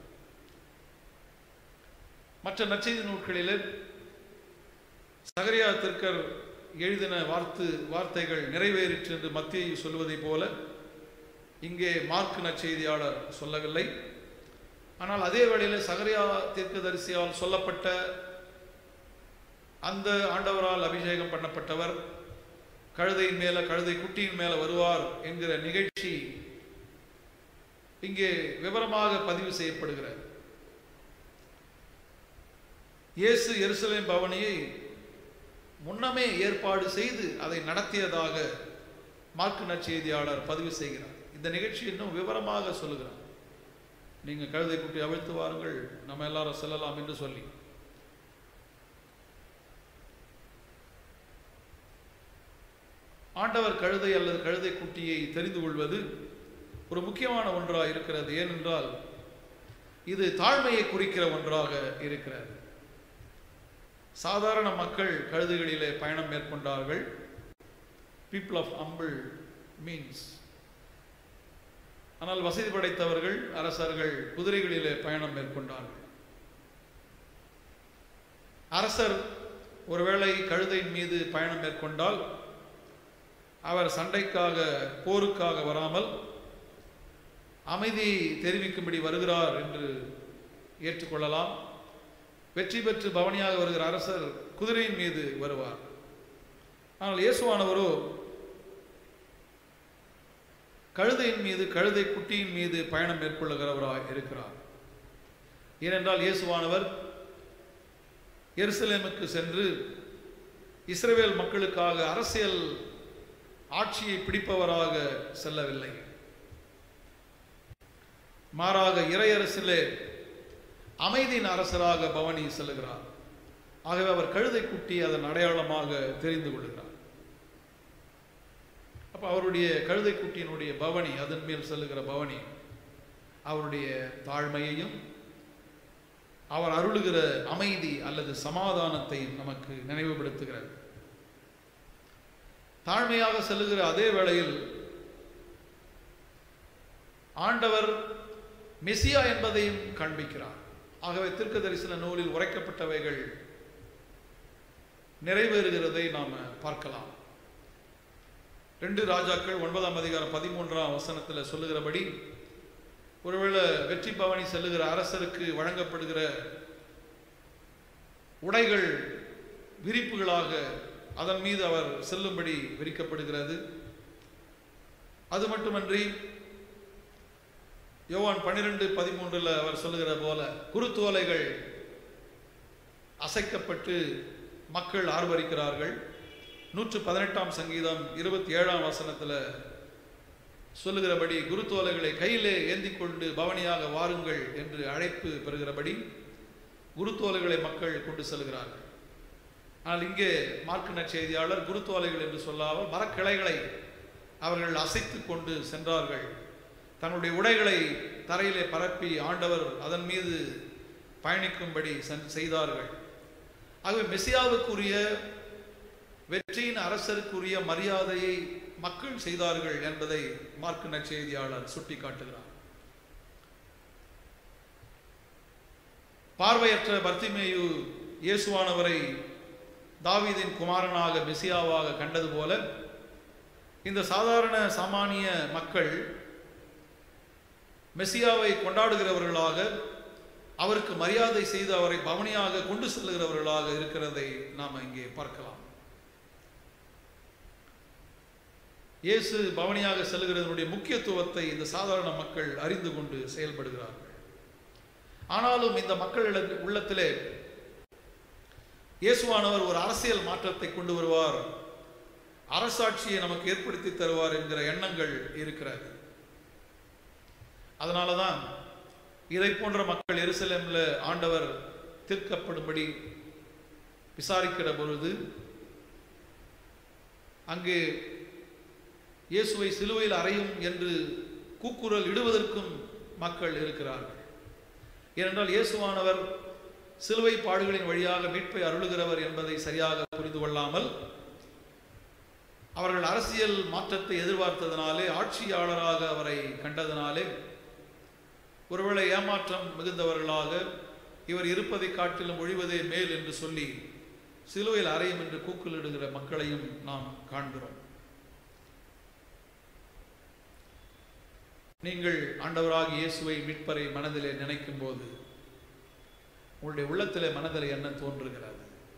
மற்ற நற்செய்தி நூல்களிலே சகரியா திருக்கர் எழுதின வார்த்து வார்த்தைகள் நிறைவேறிற்று என்று மத்தியை சொல்வதைப் போல இங்கே மார்க் நற்செய்தியாளர் சொல்லவில்லை ஆனால் அதே வேளையில் சகரியா தீர்க்கதரிசியால் சொல்லப்பட்ட அந்த ஆண்டவரால் அபிஷேகம் பண்ணப்பட்டவர் கழுதையின் மேல கழுதை குட்டியின் மேல வருவார் என்கிற நிகழ்ச்சி இங்கே விவரமாக பதிவு செய்யப்படுகிறது இயேசு எருசலேம் பவனியை முன்னமே ஏற்பாடு செய்து அதை நடத்தியதாக மார்க்கு நற்செய்தியாளர் பதிவு செய்கிறார் இந்த நிகழ்ச்சி இன்னும் விவரமாக சொல்லுகிறார் நீங்க கழுதை குட்டி அவிழ்த்து வாருங்கள் நம்ம எல்லாரும் செல்லலாம் என்று சொல்லி ஆண்டவர் கழுதை அல்லது கழுதை குட்டியை தெரிந்து கொள்வது ஒரு முக்கியமான ஒன்றாக இருக்கிறது ஏனென்றால் இது தாழ்மையை குறிக்கிற ஒன்றாக இருக்கிறது சாதாரண மக்கள் கழுதைகளிலே பயணம் மேற்கொண்டார்கள் பீப்புள் ஆஃப் அம்பிள் மீன்ஸ் ஆனால் வசதி படைத்தவர்கள் அரசர்கள் குதிரைகளிலே பயணம் மேற்கொண்டார்கள் அரசர் ஒருவேளை கழுதையின் மீது பயணம் மேற்கொண்டால் அவர் சண்டைக்காக போருக்காக வராமல் அமைதி தெரிவிக்கும்படி வருகிறார் என்று ஏற்றுக்கொள்ளலாம் வெற்றி பெற்று பவனியாக வருகிற அரசர் குதிரையின் மீது வருவார் ஆனால் இயேசுவானவரோ கழுதையின் மீது கழுதை குட்டியின் மீது பயணம் மேற்கொள்ளுகிறவராய் இருக்கிறார் ஏனென்றால் இயேசுவானவர் எருசலேமுக்கு சென்று இஸ்ரவேல் மக்களுக்காக அரசியல் ஆட்சியை பிடிப்பவராக செல்லவில்லை மாறாக இறையரசிலே அமைதியின் அரசராக பவனி செல்லுகிறார் ஆகவே அவர் கழுதை குட்டி அதன் அடையாளமாக தெரிந்து கொள்கிறார் அப்ப அவருடைய கழுதை குட்டியினுடைய பவனி அதன் மேல் செல்லுகிற பவனி அவருடைய தாழ்மையையும் அவர் அருளுகிற அமைதி அல்லது சமாதானத்தையும் நமக்கு நினைவுபடுத்துகிறது தாழ்மையாக செல்லுகிற அதே வேளையில் ஆண்டவர் மெசியா என்பதையும் காண்பிக்கிறார் ஆகவே தீர்க்க தரிசன நூலில் உரைக்கப்பட்டவைகள் நிறைவேறுகிறதை நாம் பார்க்கலாம் ரெண்டு ராஜாக்கள் ஒன்பதாம் அதிகாரம் பதிமூன்றாம் வசனத்தில் சொல்லுகிறபடி ஒருவேளை வெற்றி பவனி செல்லுகிற அரசருக்கு வழங்கப்படுகிற உடைகள் விரிப்புகளாக அதன் மீது அவர் செல்லும்படி விரிக்கப்படுகிறது அது மட்டுமன்றி யோவான் பன்னிரெண்டு பதிமூன்றில் அவர் சொல்லுகிற போல குருத்தோலைகள் அசைக்கப்பட்டு மக்கள் ஆர்வரிக்கிறார்கள் நூற்று பதினெட்டாம் சங்கீதம் இருபத்தி ஏழாம் வசனத்தில் சொல்லுகிறபடி குருத்தோலைகளை கையிலே ஏந்தி கொண்டு பவனியாக வாருங்கள் என்று அழைப்பு பெறுகிறபடி குருத்தோலைகளை மக்கள் கொண்டு செல்கிறார்கள் ஆனால் இங்கே மார்க்கு நற்செய்தியாளர் குருத்தோலைகள் என்று சொல்லாமல் மரக்கிளைகளை அவர்கள் அசைத்து கொண்டு சென்றார்கள் தன்னுடைய உடைகளை தரையிலே பரப்பி ஆண்டவர் அதன் மீது பயணிக்கும்படி செய்தார்கள் ஆகவே மெசியாவுக்குரிய வெற்றியின் அரசருக்குரிய மரியாதையை மக்கள் செய்தார்கள் என்பதை மார்க்கு நற்செய்தியாளர் சுட்டிக்காட்டுகிறார் பார்வையற்ற பர்த்திமேயு இயேசுவானவரை தாவீதின் குமாரனாக மெசியாவாக கண்டது போல இந்த சாதாரண சாமானிய மக்கள் மெசியாவை கொண்டாடுகிறவர்களாக அவருக்கு மரியாதை செய்து அவரை பவனியாக கொண்டு செல்லுகிறவர்களாக இருக்கிறதை நாம் இங்கே பார்க்கலாம் இயேசு பவனியாக செல்கிறதனுடைய முக்கியத்துவத்தை இந்த சாதாரண மக்கள் அறிந்து கொண்டு செயல்படுகிறார்கள் ஆனாலும் இந்த மக்கள் உள்ளத்திலே இயேசுவானவர் ஒரு அரசியல் மாற்றத்தை கொண்டு வருவார் அரசாட்சியை நமக்கு ஏற்படுத்தி தருவார் என்கிற எண்ணங்கள் இருக்கிறது அதனால தான் இதை போன்ற மக்கள் எருசலேம்ல ஆண்டவர் தீர்க்கப்படும்படி விசாரிக்கிற பொழுது அங்கே இயேசுவை சிலுவையில் அறையும் என்று கூக்குரல் இடுவதற்கும் மக்கள் இருக்கிறார்கள் ஏனென்றால் இயேசுவானவர் சிலுவை பாடுகளின் வழியாக மீட்பை அருளுகிறவர் என்பதை சரியாக புரிந்து கொள்ளாமல் அவர்கள் அரசியல் மாற்றத்தை எதிர்பார்த்ததினாலே ஆட்சியாளராக அவரை கண்டதினாலே ஒருவேளை ஏமாற்றம் மிகுந்தவர்களாக இவர் இருப்பதை காட்டிலும் ஒழிவதே மேல் என்று சொல்லி சிலுவையில் அறையும் என்று கூக்குலிடுகிற மக்களையும் நாம் காண்கிறோம் நீங்கள் ஆண்டவராக இயேசுவை மீட்பரை மனதிலே நினைக்கும் போது உங்களுடைய உள்ளத்திலே மனதில் என்ன தோன்றுகிறது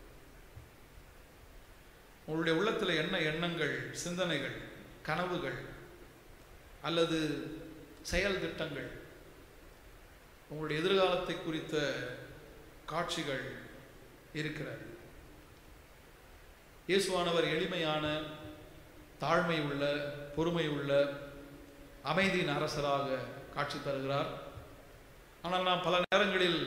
உங்களுடைய உள்ளத்தில் என்ன எண்ணங்கள் சிந்தனைகள் கனவுகள் அல்லது செயல் திட்டங்கள் உங்களுடைய எதிர்காலத்தை குறித்த காட்சிகள் இருக்கிறது இயேசுவானவர் எளிமையான தாழ்மை உள்ள பொறுமை உள்ள அமைதியின் அரசராக காட்சி தருகிறார் ஆனால் நாம் பல நேரங்களில்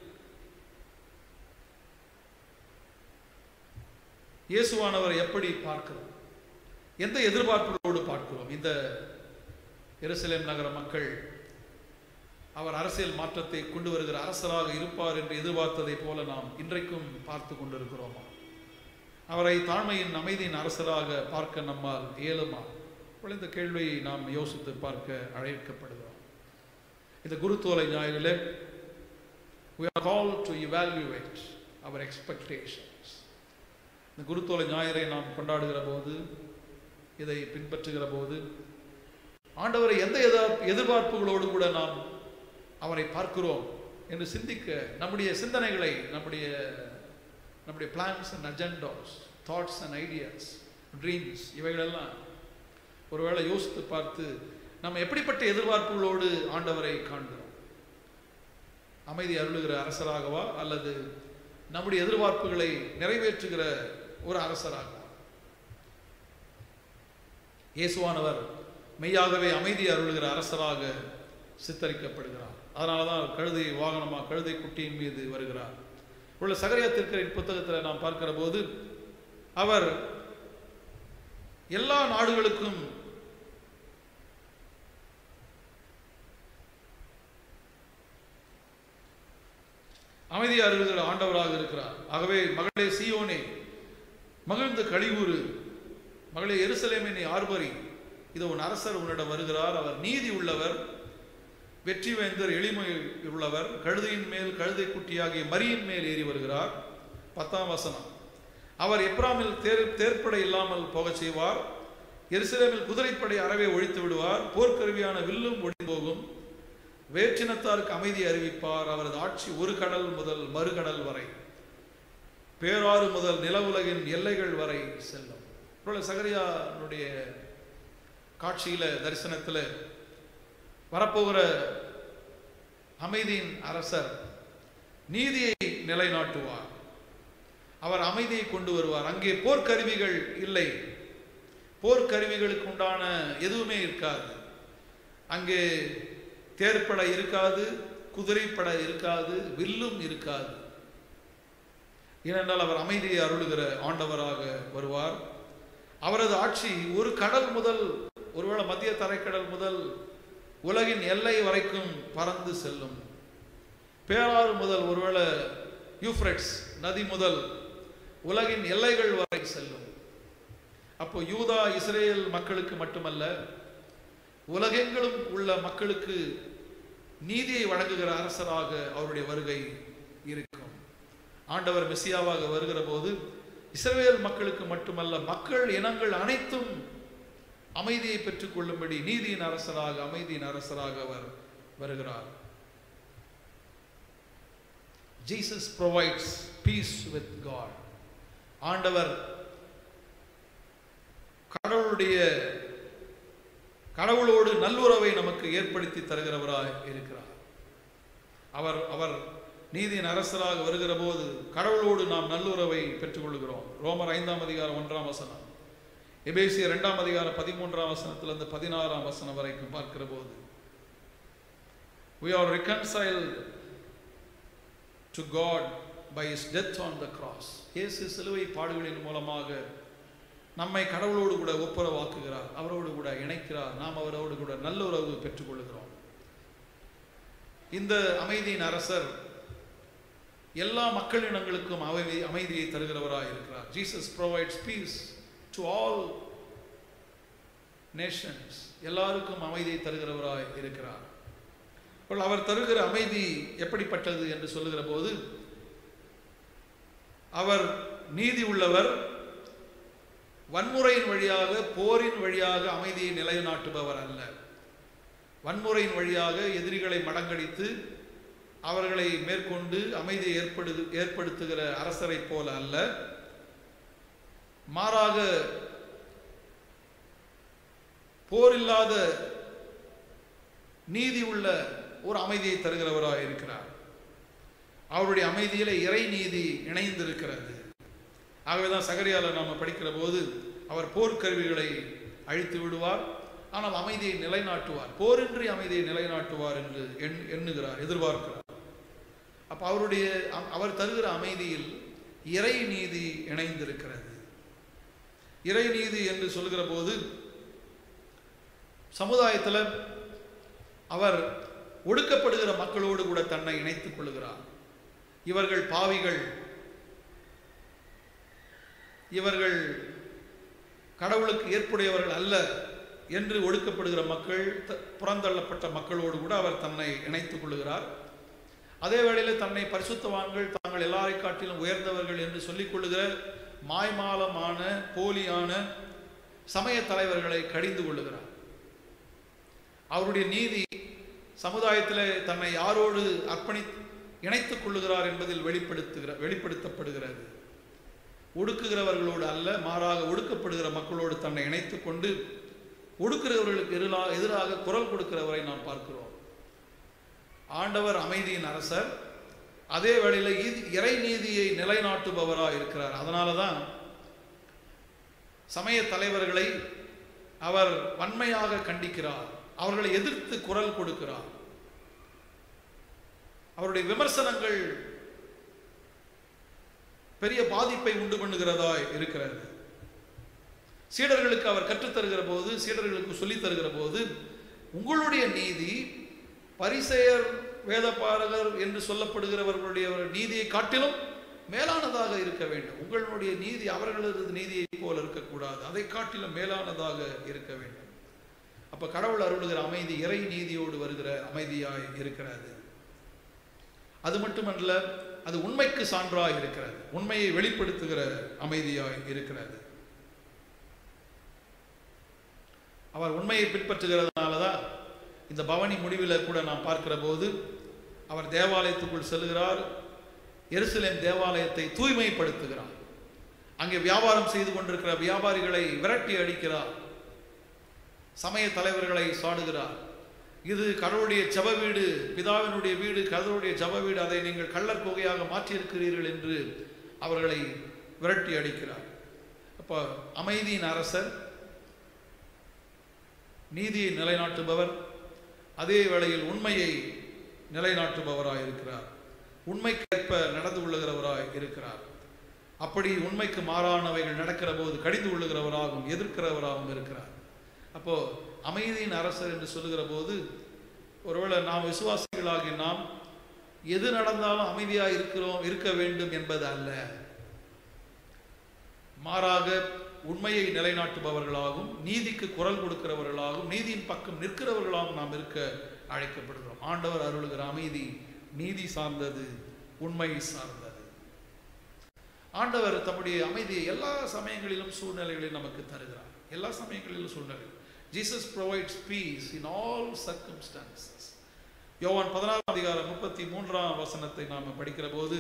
இயேசுவானவர் எப்படி பார்க்கிறோம் எந்த எதிர்பார்ப்புகளோடு பார்க்கிறோம் இந்த எருசலேம் நகர மக்கள் அவர் அரசியல் மாற்றத்தை கொண்டு வருகிற அரசராக இருப்பார் என்று எதிர்பார்த்ததை போல நாம் இன்றைக்கும் பார்த்து கொண்டிருக்கிறோமா அவரை தாழ்மையின் அமைதியின் அரசராக பார்க்க நம்மால் இயலுமா இப்பொழுது இந்த கேள்வியை நாம் யோசித்து பார்க்க அழைக்கப்படுகிறோம் இந்த குருத்தோலை ஞாயிறிலே we are called to evaluate our expectations இந்த குருத்தோலை ஞாயிறை நாம் கொண்டாடுகிற போது இதை பின்பற்றுகிற போது ஆண்டவரை எந்த எதிர் எதிர்பார்ப்புகளோடு கூட நாம் அவரை பார்க்கிறோம் என்று சிந்திக்க நம்முடைய சிந்தனைகளை நம்முடைய நம்முடைய plans and agendas thoughts and ideas dreams இவைகளெல்லாம் ஒருவேளை யோசித்து பார்த்து நம்ம எப்படிப்பட்ட எதிர்பார்ப்புகளோடு ஆண்டவரை காண்கிறோம் அமைதி அருளுகிற அரசராகவா அல்லது நம்முடைய எதிர்பார்ப்புகளை நிறைவேற்றுகிற ஒரு அரசராகவா இயேசுவானவர் மெய்யாகவே அமைதி அருளுகிற அரசராக சித்தரிக்கப்படுகிறார் அதனால தான் கழுதை வாகனமாக கழுதை குட்டியின் மீது வருகிறார் உள்ள சகரியா திருக்கரின் புத்தகத்தில் நாம் பார்க்கிற போது அவர் எல்லா நாடுகளுக்கும் அமைதி அருளுகிற ஆண்டவராக இருக்கிறார் ஆகவே மகளே சியோனே மகிழ்ந்து கழிவுறு மகளே எருசலேமினை ஆர்பரி இது உன் அரசர் உன்னிடம் வருகிறார் அவர் நீதி உள்ளவர் வெற்றி வேந்தர் எளிமை உள்ளவர் கழுதையின் மேல் கழுதை குட்டியாகிய மரியின் மேல் ஏறி வருகிறார் பத்தாம் வசனம் அவர் எப்ராமில் தேர் தேர்ப்படை இல்லாமல் போகச் செய்வார் எருசலேமில் குதிரைப்படை அறவே ஒழித்து விடுவார் போர்க்கருவியான வில்லும் ஒளி போகும் வேற்றினத்தாருக்கு அமைதி அறிவிப்பார் அவரது ஆட்சி ஒரு கடல் முதல் மறுகடல் வரை பேராறு முதல் நிலவுலகின் எல்லைகள் வரை செல்லும் இப்பொழுது சகரியானுடைய காட்சியில தரிசனத்துல வரப்போகிற அமைதியின் அரசர் நீதியை நிலைநாட்டுவார் அவர் அமைதியை கொண்டு வருவார் அங்கே போர்க்கருவிகள் இல்லை போர்க்கருவிகளுக்கு உண்டான எதுவுமே இருக்காது அங்கே தேர்ப்பட இருக்காது குதிரைப்பட இருக்காது வில்லும் இருக்காது ஏனென்றால் அவர் அமைதியை அருளுகிற ஆண்டவராக வருவார் அவரது ஆட்சி ஒரு கடல் முதல் ஒருவேளை மத்திய தரைக்கடல் முதல் உலகின் எல்லை வரைக்கும் பறந்து செல்லும் பேராறு முதல் ஒருவேளை யூஃப்ரெட்ஸ் நதி முதல் உலகின் எல்லைகள் வரை செல்லும் அப்போ யூதா இஸ்ரேல் மக்களுக்கு மட்டுமல்ல உலகெங்கிலும் உள்ள மக்களுக்கு நீதியை வழங்குகிற அரசராக அவருடைய வருகை இருக்கும் ஆண்டவர் மெசியாவாக வருகிற போது இஸ்ரேல் மக்களுக்கு மட்டுமல்ல மக்கள் இனங்கள் அனைத்தும் அமைதியை பெற்றுக்கொள்ளும்படி நீதியின் அரசராக அமைதியின் அரசராக அவர் வருகிறார் Jesus provides peace with God ஆண்டவர் கடவுளுடைய கடவுளோடு நல்லுறவை நமக்கு ஏற்படுத்தி தருகிறவராய் இருக்கிறார் அவர் அவர் நீதியின் அரசராக வருகிற போது கடவுளோடு நாம் நல்லுறவை பெற்றுக்கொள்கிறோம் ரோமர் ஐந்தாம் அதிகாரம் ஒன்றாம் வசனம் எபேசிய இரண்டாம் அதிகாரம் பதிமூன்றாம் வசனத்திலிருந்து பதினாறாம் வசனம் வரைக்கும் பார்க்கிற போது we are reconciled to God by his death on the cross இயேசு சிலுவை பாடுகளின் மூலமாக நம்மை கடவுளோடு கூட ஒப்புரவாக்குகிறார் அவரோடு கூட இணைக்கிறார் நாம் அவரோடு கூட நல்லுறவு பெற்றுக்கொள்கிறோம் இந்த அமைதியின் அரசர் எல்லா மக்களினங்களுக்கும் அமைதி அமைதியை தருகிறவராய் இருக்கிறார் Jesus provides peace to all nations எல்லாருக்கும் அமைதியை தருகிறவராய் இருக்கிறார் അപ്പോൾ அவர் தருகிற அமைதி எப்படிப்பட்டது என்று சொல்லுகிற போது அவர் நீதி உள்ளவர் வன்முறையின் வழியாக போரின் வழியாக அமைதியை நிலைநாட்டுபவர் அல்ல வன்முறையின் வழியாக எதிரிகளை மடங்கடித்து அவர்களை மேற்கொண்டு அமைதியை ஏற்படு ஏற்படுத்துகிற அரசரைப் போல அல்ல மாறாக போர் இல்லாத நீதி உள்ள ஒரு அமைதியை தருகிறவராக இருக்கிறார் அவருடைய அமைதியில இறை நீதி இணைந்திருக்கிறது ஆகவேதான் சகரியால நாம படிக்கிற போது அவர் போர்க்கருவிகளை அழித்து விடுவார் ஆனால் அமைதியை நிலைநாட்டுவார் போரின்றி அமைதியை நிலைநாட்டுவார் என்று எண் எண்ணுகிறார் எதிர்பார்க்கிறார் அப்ப அவருடைய அ- அவர் தருகிற அமைதியில் இறை நீதி இணைந்திருக்கிறது இறை நீதி என்று சொல்கிற போது சமுதாயத்தில் அவர் ஒடுக்கப்படுகிற மக்களோடு கூட தன்னை இணைத்துக் கொள்கிறார் இவர்கள் பாவிகள் இவர்கள் கடவுளுக்கு ஏற்புடையவர்கள் அல்ல என்று ஒடுக்கப்படுகிற மக்கள் த- புறந்தள்ளப்பட்ட மக்களோடு கூட அவர் தன்னை இணைத்துக் கொள்கிறார் அதே வேளையில் தன்னை பரிசுத்தவான்கள் தாங்கள் எல்லாரை காட்டிலும் உயர்ந்தவர்கள் என்று சொல்லிக் கொள்ளுகிற மாய்மாலமான போலியான சமய தலைவர்களை கடிந்து கொள்ளுகிறார் அவருடைய நீதி சமுதாயத்தில் தன்னை யாரோடு அர்ப்பணி இணைத்துக் கொள்ளுகிறார் என்பதில் வெளிப்படுத்துகிற வெளிப்படுத்தப்படுகிறது ஒடுக்குகிறவர்களோடு அல்ல மாறாக ஒடுக்கப்படுகிற மக்களோடு தன்னை இணைத்துக் கொண்டு ஒடுக்குகிறவர்களுக்கு எதிராக எதிராக குரல் கொடுக்கிறவரை நாம் பார்க்கிறோம் ஆண்டவர் அமைதியின் அரசர் அதே வேளையில் ஈதி- இறை நீதியை நிலைநாட்டுபவராக இருக்கிறார் அதனால தான் சமய தலைவர்களை அவர் வன்மையாக கண்டிக்கிறார் அவர்களை எதிர்த்து குரல் கொடுக்கிறார் அவருடைய விமர்சனங்கள் பெரிய பாதிப்பை உண்டு பண்ணுகிறதாய் இருக்கிறது சீடர்களுக்கு அவர் கற்றுத்தருகிற போது சீடர்களுக்கு சொல்லித் தருகிற போது உங்களுடைய நீதி பரிசெயர் வேதபாரகர் என்று சொல்லப்படுகிறவர்களுடைய நீதியை காட்டிலும் மேலானதாக இருக்க வேண்டும் உங்களுடைய நீதி அவர்களது நீதியைப் போல இருக்கக்கூடாது அதை காட்டிலும் மேலானதாக இருக்க வேண்டும் அப்ப கடவுள் அருளுகிற அமைதி இறை நீதியோடு வருகிற அமைதியாய் இருக்கிறது அது மட்டுமல்ல அது உண்மைக்கு சான்றாய் இருக்கிறது உண்மையை வெளிப்படுத்துகிற அமைதியாய் இருக்கிறது அவர் உண்மையை பின்பற்றுகிறதுனால தான் இந்த பவனி முடிவில் கூட நாம் பார்க்கிற போது அவர் தேவாலயத்துக்குள் செல்கிறார் எருசலேம் தேவாலயத்தை தூய்மைப்படுத்துகிறார் அங்கே வியாபாரம் செய்து கொண்டிருக்கிற வியாபாரிகளை விரட்டி அடிக்கிறார் சமய தலைவர்களை சாடுகிறார் இது கடவுளுடைய ஜப வீடு பிதாவினுடைய வீடு கடவுளுடைய ஜப வீடு அதை நீங்கள் கள்ளர் குகையாக மாற்றியிருக்கிறீர்கள் என்று அவர்களை விரட்டி அடிக்கிறார் அப்போ அமைதியின் அரசர் நீதியை நிலைநாட்டுபவர் அதே வேளையில் உண்மையை நிலைநாட்டுபவராய் இருக்கிறார் உண்மைக்கேற்ப நடந்து கொள்ளுகிறவராய் இருக்கிறார் அப்படி உண்மைக்கு மாறானவைகள் நடக்கிற போது கடிந்து கொள்ளுகிறவராகவும் எதிர்க்கிறவராகவும் இருக்கிறார் அப்போ அமைதியின் அரசர் என்று சொல்லுகிற போது ஒருவேளை நாம் விசுவாசிகளாகி நாம் எது நடந்தாலும் அமைதியாக இருக்கிறோம் இருக்க வேண்டும் என்பது அல்ல மாறாக உண்மையை நிலைநாட்டுபவர்களாகவும் நீதிக்கு குரல் கொடுக்கிறவர்களாகவும் நீதியின் பக்கம் நிற்கிறவர்களாகவும் நாம் இருக்க அழைக்கப்படுகிறோம் ஆண்டவர் அருளுகிற அமைதி நீதி சார்ந்தது உண்மை சார்ந்தது ஆண்டவர் தம்முடைய அமைதியை எல்லா சமயங்களிலும் சூழ்நிலைகளிலும் நமக்கு தருகிறார் எல்லா சமயங்களிலும் சூழ்நிலை Jesus provides peace in all circumstances யோவான் பதினாறாம் அதிகாரம் முப்பத்தி மூன்றாம் வசனத்தை நாம் படிக்கிற போது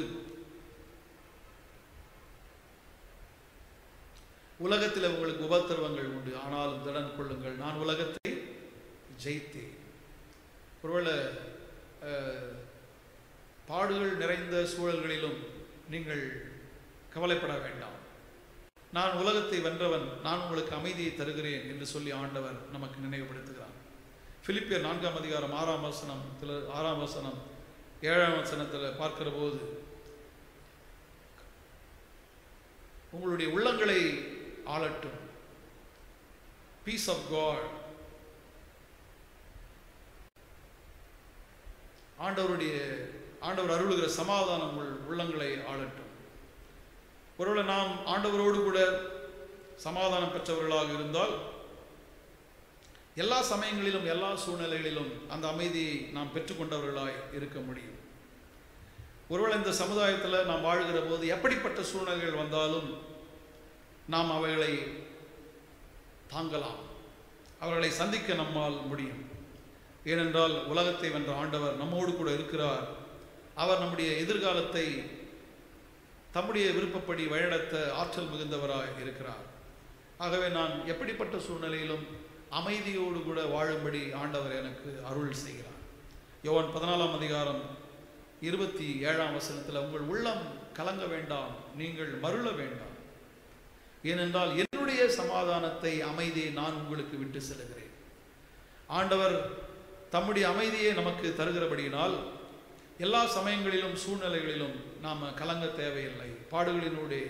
உலகத்தில் உங்களுக்கு உபத்திரவங்கள் உண்டு ஆனாலும் திடன் கொள்ளுங்கள் நான் உலகத்தை ஜெயித்தேன் ஒருவேளை அஹ், பாடுகள் நிறைந்த சூழல்களிலும் நீங்கள் கவலைப்பட வேண்டாம் நான் உலகத்தை வென்றவன் நான் உங்களுக்கு அமைதியை தருகிறேன் என்று சொல்லி ஆண்டவர் நமக்கு நினைவுபடுத்துகிறார் பிலிப்பியர் நான்காம் அதிகாரம் ஆறாம் வசனம் ஆறாம் வசனம் ஏழாம் வசனத்தில் பார்க்கிற போது உங்களுடைய உள்ளங்களை ஆளட்டும் பீஸ் ஆஃப் காட் ஆண்டவருடைய ஆண்டவர் அருளுகிற சமாதானம் உங்கள் உள்ளங்களை ஆளட்டும் ஒருவேளை நாம் ஆண்டவரோடு கூட சமாதானம் பெற்றவர்களாக இருந்தால் எல்லா சமயங்களிலும் எல்லா சூழ்நிலைகளிலும் அந்த அமைதியை நாம் பெற்றுக்கொண்டவர்களாய் இருக்க முடியும் ஒருவேளை இந்த சமுதாயத்தில் நாம் வாழ்கிற போது எப்படிப்பட்ட சூழ்நிலைகள் வந்தாலும் நாம் அவைகளை தாங்கலாம் அவர்களை சந்திக்க நம்மால் முடியும் ஏனென்றால் உலகத்தை வென்ற ஆண்டவர் நம்மோடு கூட இருக்கிறார் அவர் நம்முடைய எதிர்காலத்தை தம்முடைய விருப்பப்படி வழிநடத்த ஆற்றல் மிகுந்தவராய் இருக்கிறார் ஆகவே நான் எப்படிப்பட்ட சூழ்நிலையிலும் அமைதியோடு கூட வாழும்படி ஆண்டவர் எனக்கு அருள் செய்கிறார் யோவான் பதினாலாம் அதிகாரம் இருபத்தி ஏழாம் வசனத்தில் உங்கள் உள்ளம் கலங்க வேண்டாம் நீங்கள் மருள வேண்டாம் ஏனென்றால் என்னுடைய சமாதானத்தை அமைதியை நான் உங்களுக்கு விட்டு செல்கிறேன் ஆண்டவர் தம்முடைய அமைதியை நமக்கு தருகிறபடியினால் எல்லா சமயங்களிலும் சூழ்நிலைகளிலும் நாம் கலங்க தேவையில்லை பாடுகளினூடே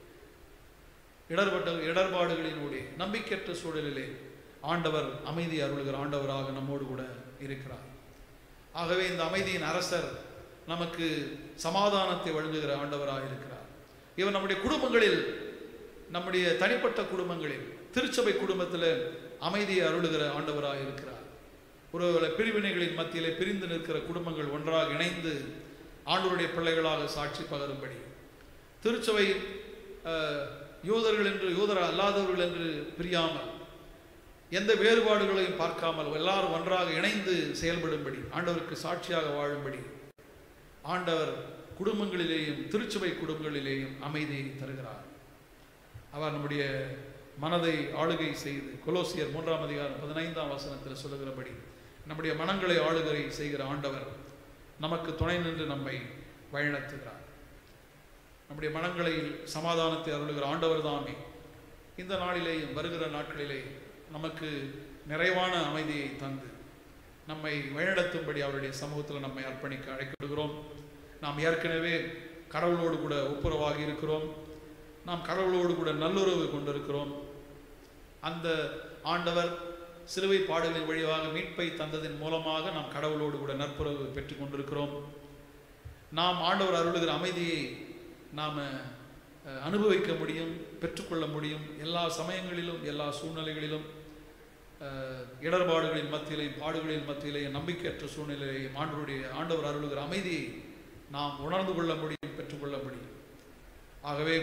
இடர்பட்ட இடர்பாடுகளினூடே நம்பிக்கையற்ற சூழலிலே ஆண்டவர் அமைதி அருளுகிற ஆண்டவராக நம்மோடு கூட இருக்கிறார் ஆகவே இந்த அமைதியின் அரசர் நமக்கு சமாதானத்தை வழங்குகிற ஆண்டவராக இருக்கிறார் இவர் நம்முடைய குடும்பங்களில் நம்முடைய தனிப்பட்ட குடும்பங்களில் திருச்சபை குடும்பத்தில் அமைதியை அருளுகிற ஆண்டவராக இருக்கிறார் ஒருவேளை பிரிவினைகளின் மத்தியிலே பிரிந்து நிற்கிற குடும்பங்கள் ஒன்றாக இணைந்து ஆண்டவருடைய பிள்ளைகளாக சாட்சி பகரும்படி திருச்சபை அஹ், யூதர்கள் என்று யூதர் அல்லாதவர்கள் என்று பிரியாமல் எந்த வேறுபாடுகளையும் பார்க்காமல் எல்லாரும் ஒன்றாக இணைந்து செயல்படும்படி ஆண்டவருக்கு சாட்சியாக வாழும்படி ஆண்டவர் குடும்பங்களிலேயும் திருச்சபை குடும்பங்களிலேயும் அமைதியை தருகிறார் அவர் நம்முடைய மனதை ஆளுகை செய்து கொலோசியர் மூன்றாம் அதிகாரம் பதினைந்தாம் வசனத்தில் சொல்லுகிறபடி நம்முடைய மனங்களை ஆளுகை செய்கிற ஆண்டவர் நமக்கு துணை நின்று நம்மை வழிநடத்துகிறார் நம்முடைய மனங்களை சமாதானத்தை அருளுகிற ஆண்டவர் தாமே இந்த நாளிலேயும் வருகிற நாட்களிலே நமக்கு நிறைவான அமைதியை தந்து நம்மை வழிநடத்தும்படி அவருடைய சமூகத்தில் நம்மை அர்ப்பணிக்க அழைக்கப்படுகிறோம் நாம் ஏற்கனவே கடவுளோடு கூட ஒப்புரவாகி இருக்கிறோம் நாம் கடவுளோடு கூட நல்லுறவு கொண்டிருக்கிறோம் அந்த ஆண்டவர் சிலுவை பாடுகளின் வழியாக மீட்பை தந்ததின் மூலமாக நாம் கடவுளோடு கூட நற்புறவு பெற்றுக் கொண்டிருக்கிறோம் நாம் ஆண்டவர் அருளுகிற அமைதியை நாம் அனுபவிக்க முடியும் பெற்றுக்கொள்ள முடியும் எல்லா சமயங்களிலும் எல்லா சூழ்நிலைகளிலும் அஹ், இடர்பாடுகளின் மத்தியிலையும் பாடுகளின் மத்தியிலேயும் நம்பிக்கையற்ற சூழ்நிலையிலேயும் ஆண்டவருடைய ஆண்டவர் அருளுகிற அமைதியை நாம் உணர்ந்து கொள்ள முடியும் பெற்றுக்கொள்ள முடியும் ஆகவே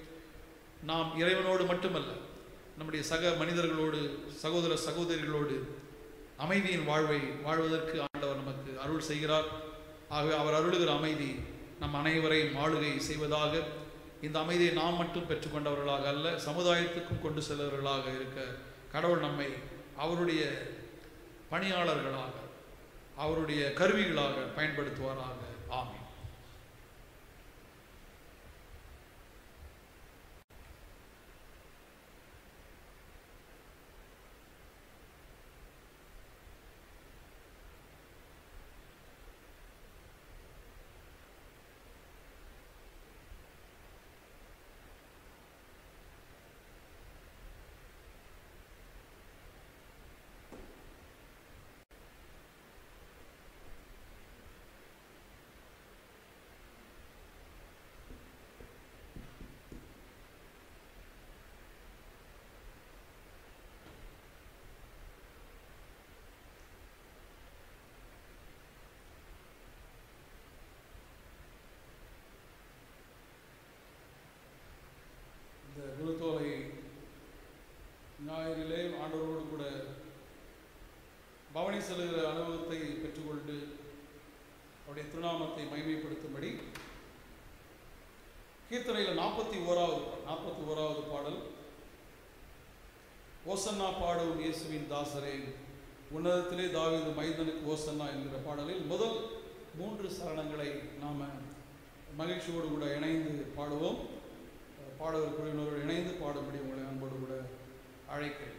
நாம் இறைவனோடு மட்டுமல்ல நம்முடைய சக மனிதர்களோடு சகோதர சகோதரிகளோடு அமைதியின் வாழ்வை வாழ்வதற்கு ஆண்டவர் நமக்கு அருள் செய்கிறார் ஆகவே அவர் அருளுகிற அமைதி நம் அனைவரையும் ஆளுகை செய்வதாக இந்த அமைதியை நாம் மட்டும் பெற்றுக்கொண்டவர்களாக அல்ல சமுதாயத்துக்கும் கொண்டு செல்வர்களாக இருக்க கடவுள் நம்மை அவருடைய பணியாளர்களாக அவருடைய கருவிகளாக பயன்படுத்துவாராக ஆமென் இந்த குருத்தோலை ஞாயிறிலே ஆண்டவரோடு கூட பவனி செல்லுகிற அனுபவத்தை பெற்றுக்கொண்டு அவருடைய திருநாமத்தை மகிமைப்படுத்தும்படி கீர்த்தனையில் நாற்பத்தி ஓராவது நாற்பத்தி ஓராவது பாடல் ஓசன்னா பாடும் இயேசுவின் தாசரே உன்னதத்திலே தாவீது மைதனுக்கு ஓசன்னா என்கிற பாடலில் முதல் மூன்று சரணங்களை நாம் மகிழ்ச்சியோடு கூட இணைந்து பாடுவோம் பாடகர் குழுவினரோடு இணைந்து பாடும்படி உங்களை அன்போடு கூட அழைக்கிறேன்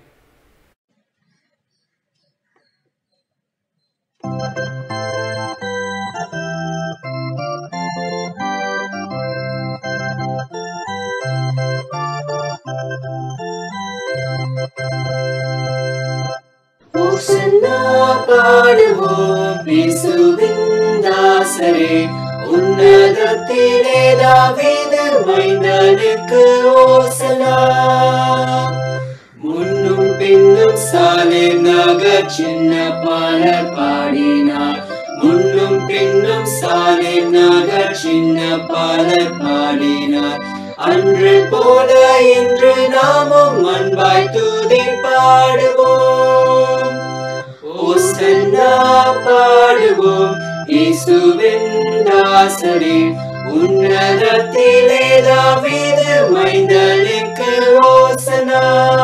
ஓசன்னா பாடுவோம் இயேசுவின் தாசரே உன்னதத்திலே தாவீது மைந்தனுக்கு ஓசனா முன்னும் பின்னும் சாலே நகர் சின்ன பாலர் பாடினார் முன்னும் பின்னும் சாலே நகர் சின்ன பாலர் பாடினார் அன்று போல இன்று நாமும் அன்பாய் துதி பாடுவோம் ஓசன்னா பாடுவோம் இயேசுவின் தாசரே உன்னதத்திலே தாவீது மைந்தனுக்கு ஓசனா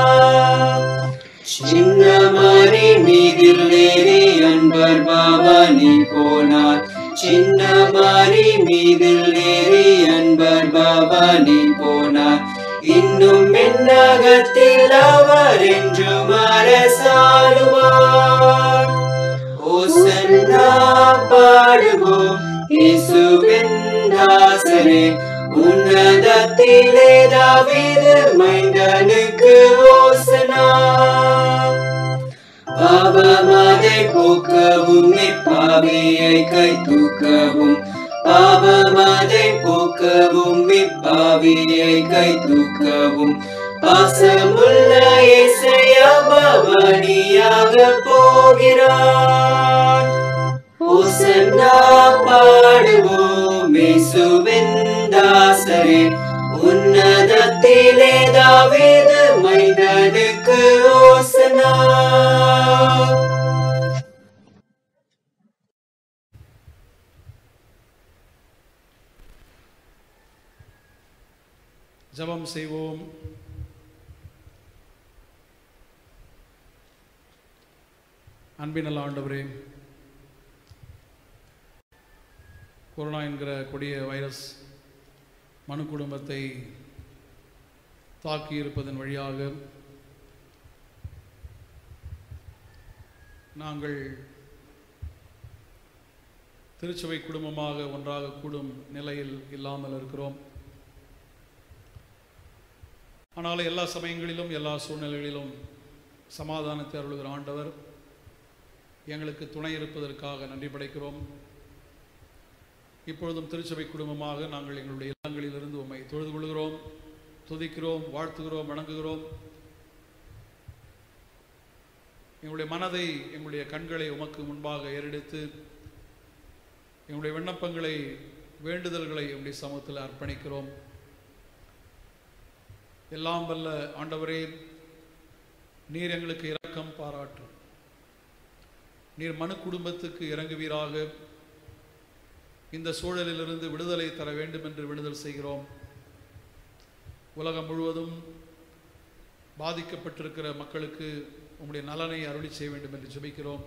சின்ன மாறி மீதில் ஏறி அன்பர் பவானி போனார் சின்ன மாறி மீதில் ஏறி அன்பர் பவானி போனார் இன்னும் விண்ணகத்தில் அவர் என்றும் அரசாளுவார் ஓசன்னா பாடுவோம் இயேசுவின் தாசரே உன்னதத்திலே தாவீது மைந்தனுக்கு ஓசனா பாவமாதை போக்கவும் இப்பாவியை கை தூக்கவும் பாவமாதை போக்கவும் இப்பாவியை கை தூக்கவும் பாசமுள்ள இசையா பவனியாக போகிறார் ஓசன்னா பாடுவோம் இயேசுவின் தாசரே உன்னதத்திலே தாவீது மைதனுக்கு ஓசனா ஜெபம் செய்வோம் அன்பின் நல்ல ஆண்டவரே கொரோனா என்கிற கொடிய வைரஸ் மனு குடும்பத்தை தாக்கி இருப்பதன் வழியாக நாங்கள் திருச்சபை குடும்பமாக ஒன்றாக கூடும் நிலையில் இல்லாமல் இருக்கிறோம் ஆனால் எல்லா சமயங்களிலும் எல்லா சூழ்நிலைகளிலும் சமாதானத்தை அருளுகிற ஆண்டவர் எங்களுக்கு துணை இருப்பதற்காக நன்றி படைக்கிறோம் இப்பொழுதும் திருச்சபை குடும்பமாக நாங்கள் எங்களுடைய இல்லங்களிலிருந்து உம்மை தொழுது கொள்கிறோம் துதிக்கிறோம் வாழ்த்துகிறோம் வணங்குகிறோம் எங்களுடைய மனதை எங்களுடைய கண்களை உமக்கு முன்பாக ஏறெடுத்து எங்களுடைய விண்ணப்பங்களை வேண்டுதல்களை உங்களுடைய சமூகத்தில் அர்ப்பணிக்கிறோம் எல்லாம் வல்ல ஆண்டவரே நீர் எங்களுக்கு இரக்கம் பாராட்டும் நீர் மனு குடும்பத்துக்கு இறங்குவீராக இந்த சூழலிலிருந்து விடுதலை தர வேண்டும் என்று விடுதல் செய்கிறோம் உலகம் முழுவதும் பாதிக்கப்பட்டிருக்கிற மக்களுக்கு உம்முடைய நலனை அருளி செய்ய வேண்டும் என்று ஜெபிக்கிறோம்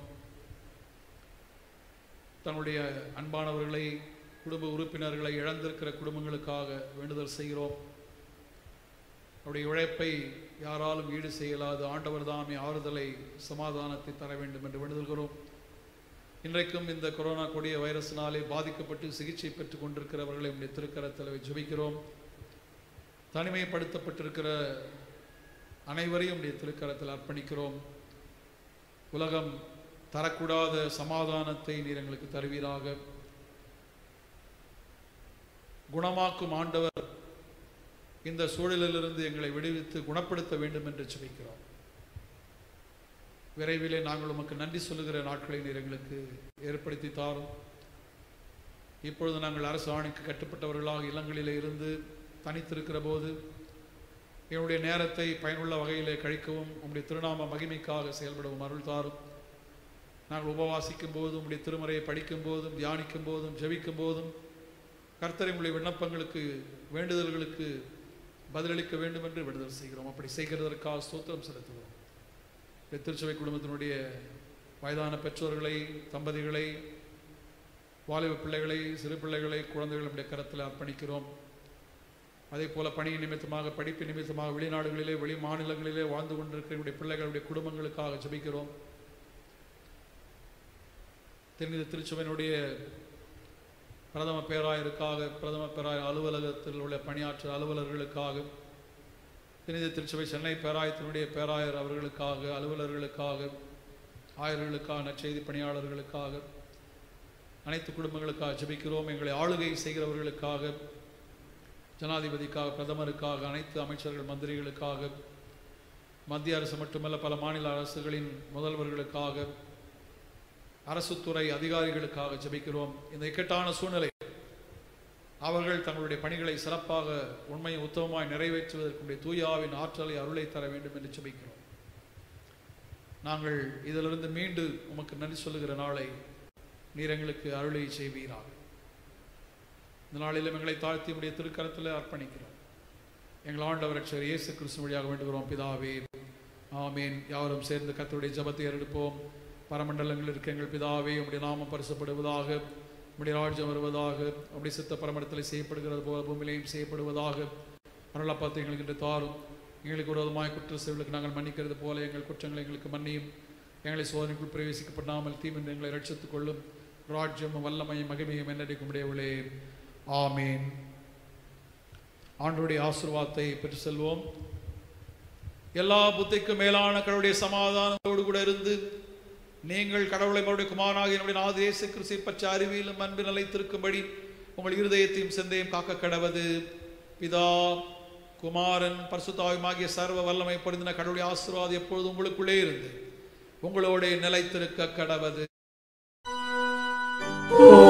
தன்னுடைய அன்பானவர்களை குடும்ப உறுப்பினர்களை இழந்திருக்கிற குடும்பங்களுக்காக வேண்டுதல் செய்கிறோம் அவருடைய உழைப்பை யாராலும் ஈடு செய்யலாது ஆண்டவர் தாமே ஆறுதலை சமாதானத்தை தர வேண்டும் என்று வேண்டுதல்கிறோம் இன்றைக்கும் இந்த கொரோனா கொடிய வைரஸினாலே பாதிக்கப்பட்டு சிகிச்சை பெற்றுக் கொண்டிருக்கிறவர்களை உடைய திருக்கரத்தில் ஜெபிக்கிறோம் தனிமைப்படுத்தப்பட்டிருக்கிற அனைவரையும் உடைய திருக்கரத்தில் அர்ப்பணிக்கிறோம் உலகம் தரக்கூடாத சமாதானத்தை நீர் எங்களுக்கு தருவீராக குணமாக்கும் ஆண்டவர் இந்த சூழலிலிருந்து எங்களை விடுவித்து குணப்படுத்த வேண்டும் என்று ஜெபிக்கிறோம் விரைவிலே நாங்கள் உமக்கு நன்றி சொல்லுகிற நாட்களை நீர் எங்களுக்கு ஏற்படுத்தி தாரும் இப்பொழுது நாங்கள் அரசு ஆணைக்கு கட்டுப்பட்டவர்களாக இல்லங்களிலே இருந்து தனித்திருக்கிற போது என்னுடைய நேரத்தை பயனுள்ள வகையிலே கழிக்கவும் உம்முடைய திருநாம மகிமைக்காக செயல்படவும் அருள் தாரும் நாங்கள் உபவாசிக்கும் போதும் உம்முடைய திருமறையை படிக்கும் போதும் தியானிக்கும் போதும் ஜெபிக்கும் போதும் கர்த்தரை உங்களுடைய விண்ணப்பங்களுக்கு வேண்டுதல்களுக்கு பதிலளிக்க வேண்டும் என்று விடுதல் செய்கிறோம் அப்படி செய்கிறதற்காக ஸ்தோத்திரம் செலுத்துகிறோம் இந்த திருச்சபை குடும்பத்தினுடைய வயதான பெற்றோர்களை தம்பதிகளை வாலிப பிள்ளைகளை சிறு பிள்ளைகளை குழந்தைகள் நம்முடைய கரத்தில் அர்ப்பணிக்கிறோம் அதே போல பணி நிமித்தமாக படிப்பு நிமித்தமாக வெளிநாடுகளிலே வெளி மாநிலங்களிலே வாழ்ந்து கொண்டிருக்கிற நம்முடைய பிள்ளைகளுடைய குடும்பங்களுக்காக ஜெபிக்கிறோம் தென்னித திருச்சபையினுடைய பிரதம பேராயருக்காக பிரதம பேராயர் அலுவலகத்தில் உள்ள பணியாற்ற அலுவலர்களுக்காக புனித திருச்சபை சென்னை பேராயத்தினுடைய பேராயர் அவர்களுக்காக அலுவலர்களுக்காக ஆயர்களுக்காக நற்செய்தி பணியாளர்களுக்காக அனைத்து குடும்பங்களுக்காக ஜெபிக்கிறோம் எங்களை ஆளுகை செய்கிறவர்களுக்காக ஜனாதிபதிக்காக பிரதமருக்காக அனைத்து அமைச்சர்கள் மந்திரிகளுக்காக மத்திய அரசு மட்டுமல்ல பல மாநில அரசுகளின் முதல்வர்களுக்காக அரசுத்துறை அதிகாரிகளுக்காக ஜெபிக்கிறோம் இந்த இக்கட்டான சூழ்நிலை அவர்கள் தங்களுடைய பணிகளை சிறப்பாக உண்மையை உத்தமமாய் நிறைவேற்றுவதற்குடைய தூயாவின் ஆற்றலை அருளை தர வேண்டும் என்று ஜெபிக்கிறோம் நாங்கள் இதிலிருந்து மீண்டு உமக்கு நன்றி சொல்லுகிற நாளை நீர் எங்களுக்கு அருளை செய்வீராக இந்த நாளிலும் எங்களை தாழ்த்தி உடைய திருக்கரத்தில் அர்ப்பணிக்கிறோம் எங்கள் ஆண்டவர் ரட்சகர் இயேசு கிறிஸ்து வழியாக வேண்டுகிறோம் பிதாவே ஆமீன் யாவரும் சேர்ந்து கர்த்தருடைய ஜெபத்தை எடுப்போம் பரமண்டலங்கள் இருக்க எங்கள் பிதாவே உம்முடைய நாமம் பரிசப்படுவதாக உம்முடைய ராஜ்யம் வருவதாக உம்முடைய சித்த பரமண்டத்தில் செய்யப்படுகிறது போல பூமியிலையும் செய்யப்படுவதாக அருளப்பாத்தை எங்களுக்கு இன்று தாரும் எங்களுக்கு விரோதமாய் குற்ற செயலுக்கு நாங்கள் மன்னிக்கிறது போல எங்கள் குற்றங்களை எங்களுக்கு மன்னியும் எங்களை சோதனைக்குள் பிரவேசிக்கப்படாமல் தீமின்று எங்களை ரட்சித்துக் கொள்ளும் ராஜ்யம் வல்லமையும் மகிமையும் என்னடிக்கும் உடையவளே ஆமீன் ஆண்டவருடைய ஆசீர்வாதத்தை பெற்று செல்வோம் எல்லா புத்திக்கும் மேலான கடவுளுடைய சமாதானத்தோடு கூட இருந்து நீங்கள் கடவுளை மறுபடியும் குமாரனாக என்னுடைய நாது இயேசு கிறிஸ்தை பற்ற அறிவியலும் அன்பு நிலைத்திருக்கும்படி உங்கள் இருதயத்தையும் சிந்தையும் காக்க கடவது பிதா குமாரன் பரிசுத்தாயுமாகிய சர்வ வல்லமை பொருந்தின கடவுளுடைய ஆசீர்வாதம் எப்பொழுதும் உங்களுக்குள்ளே இருந்து உங்களோட நிலைத்திருக்க கடவது ஓ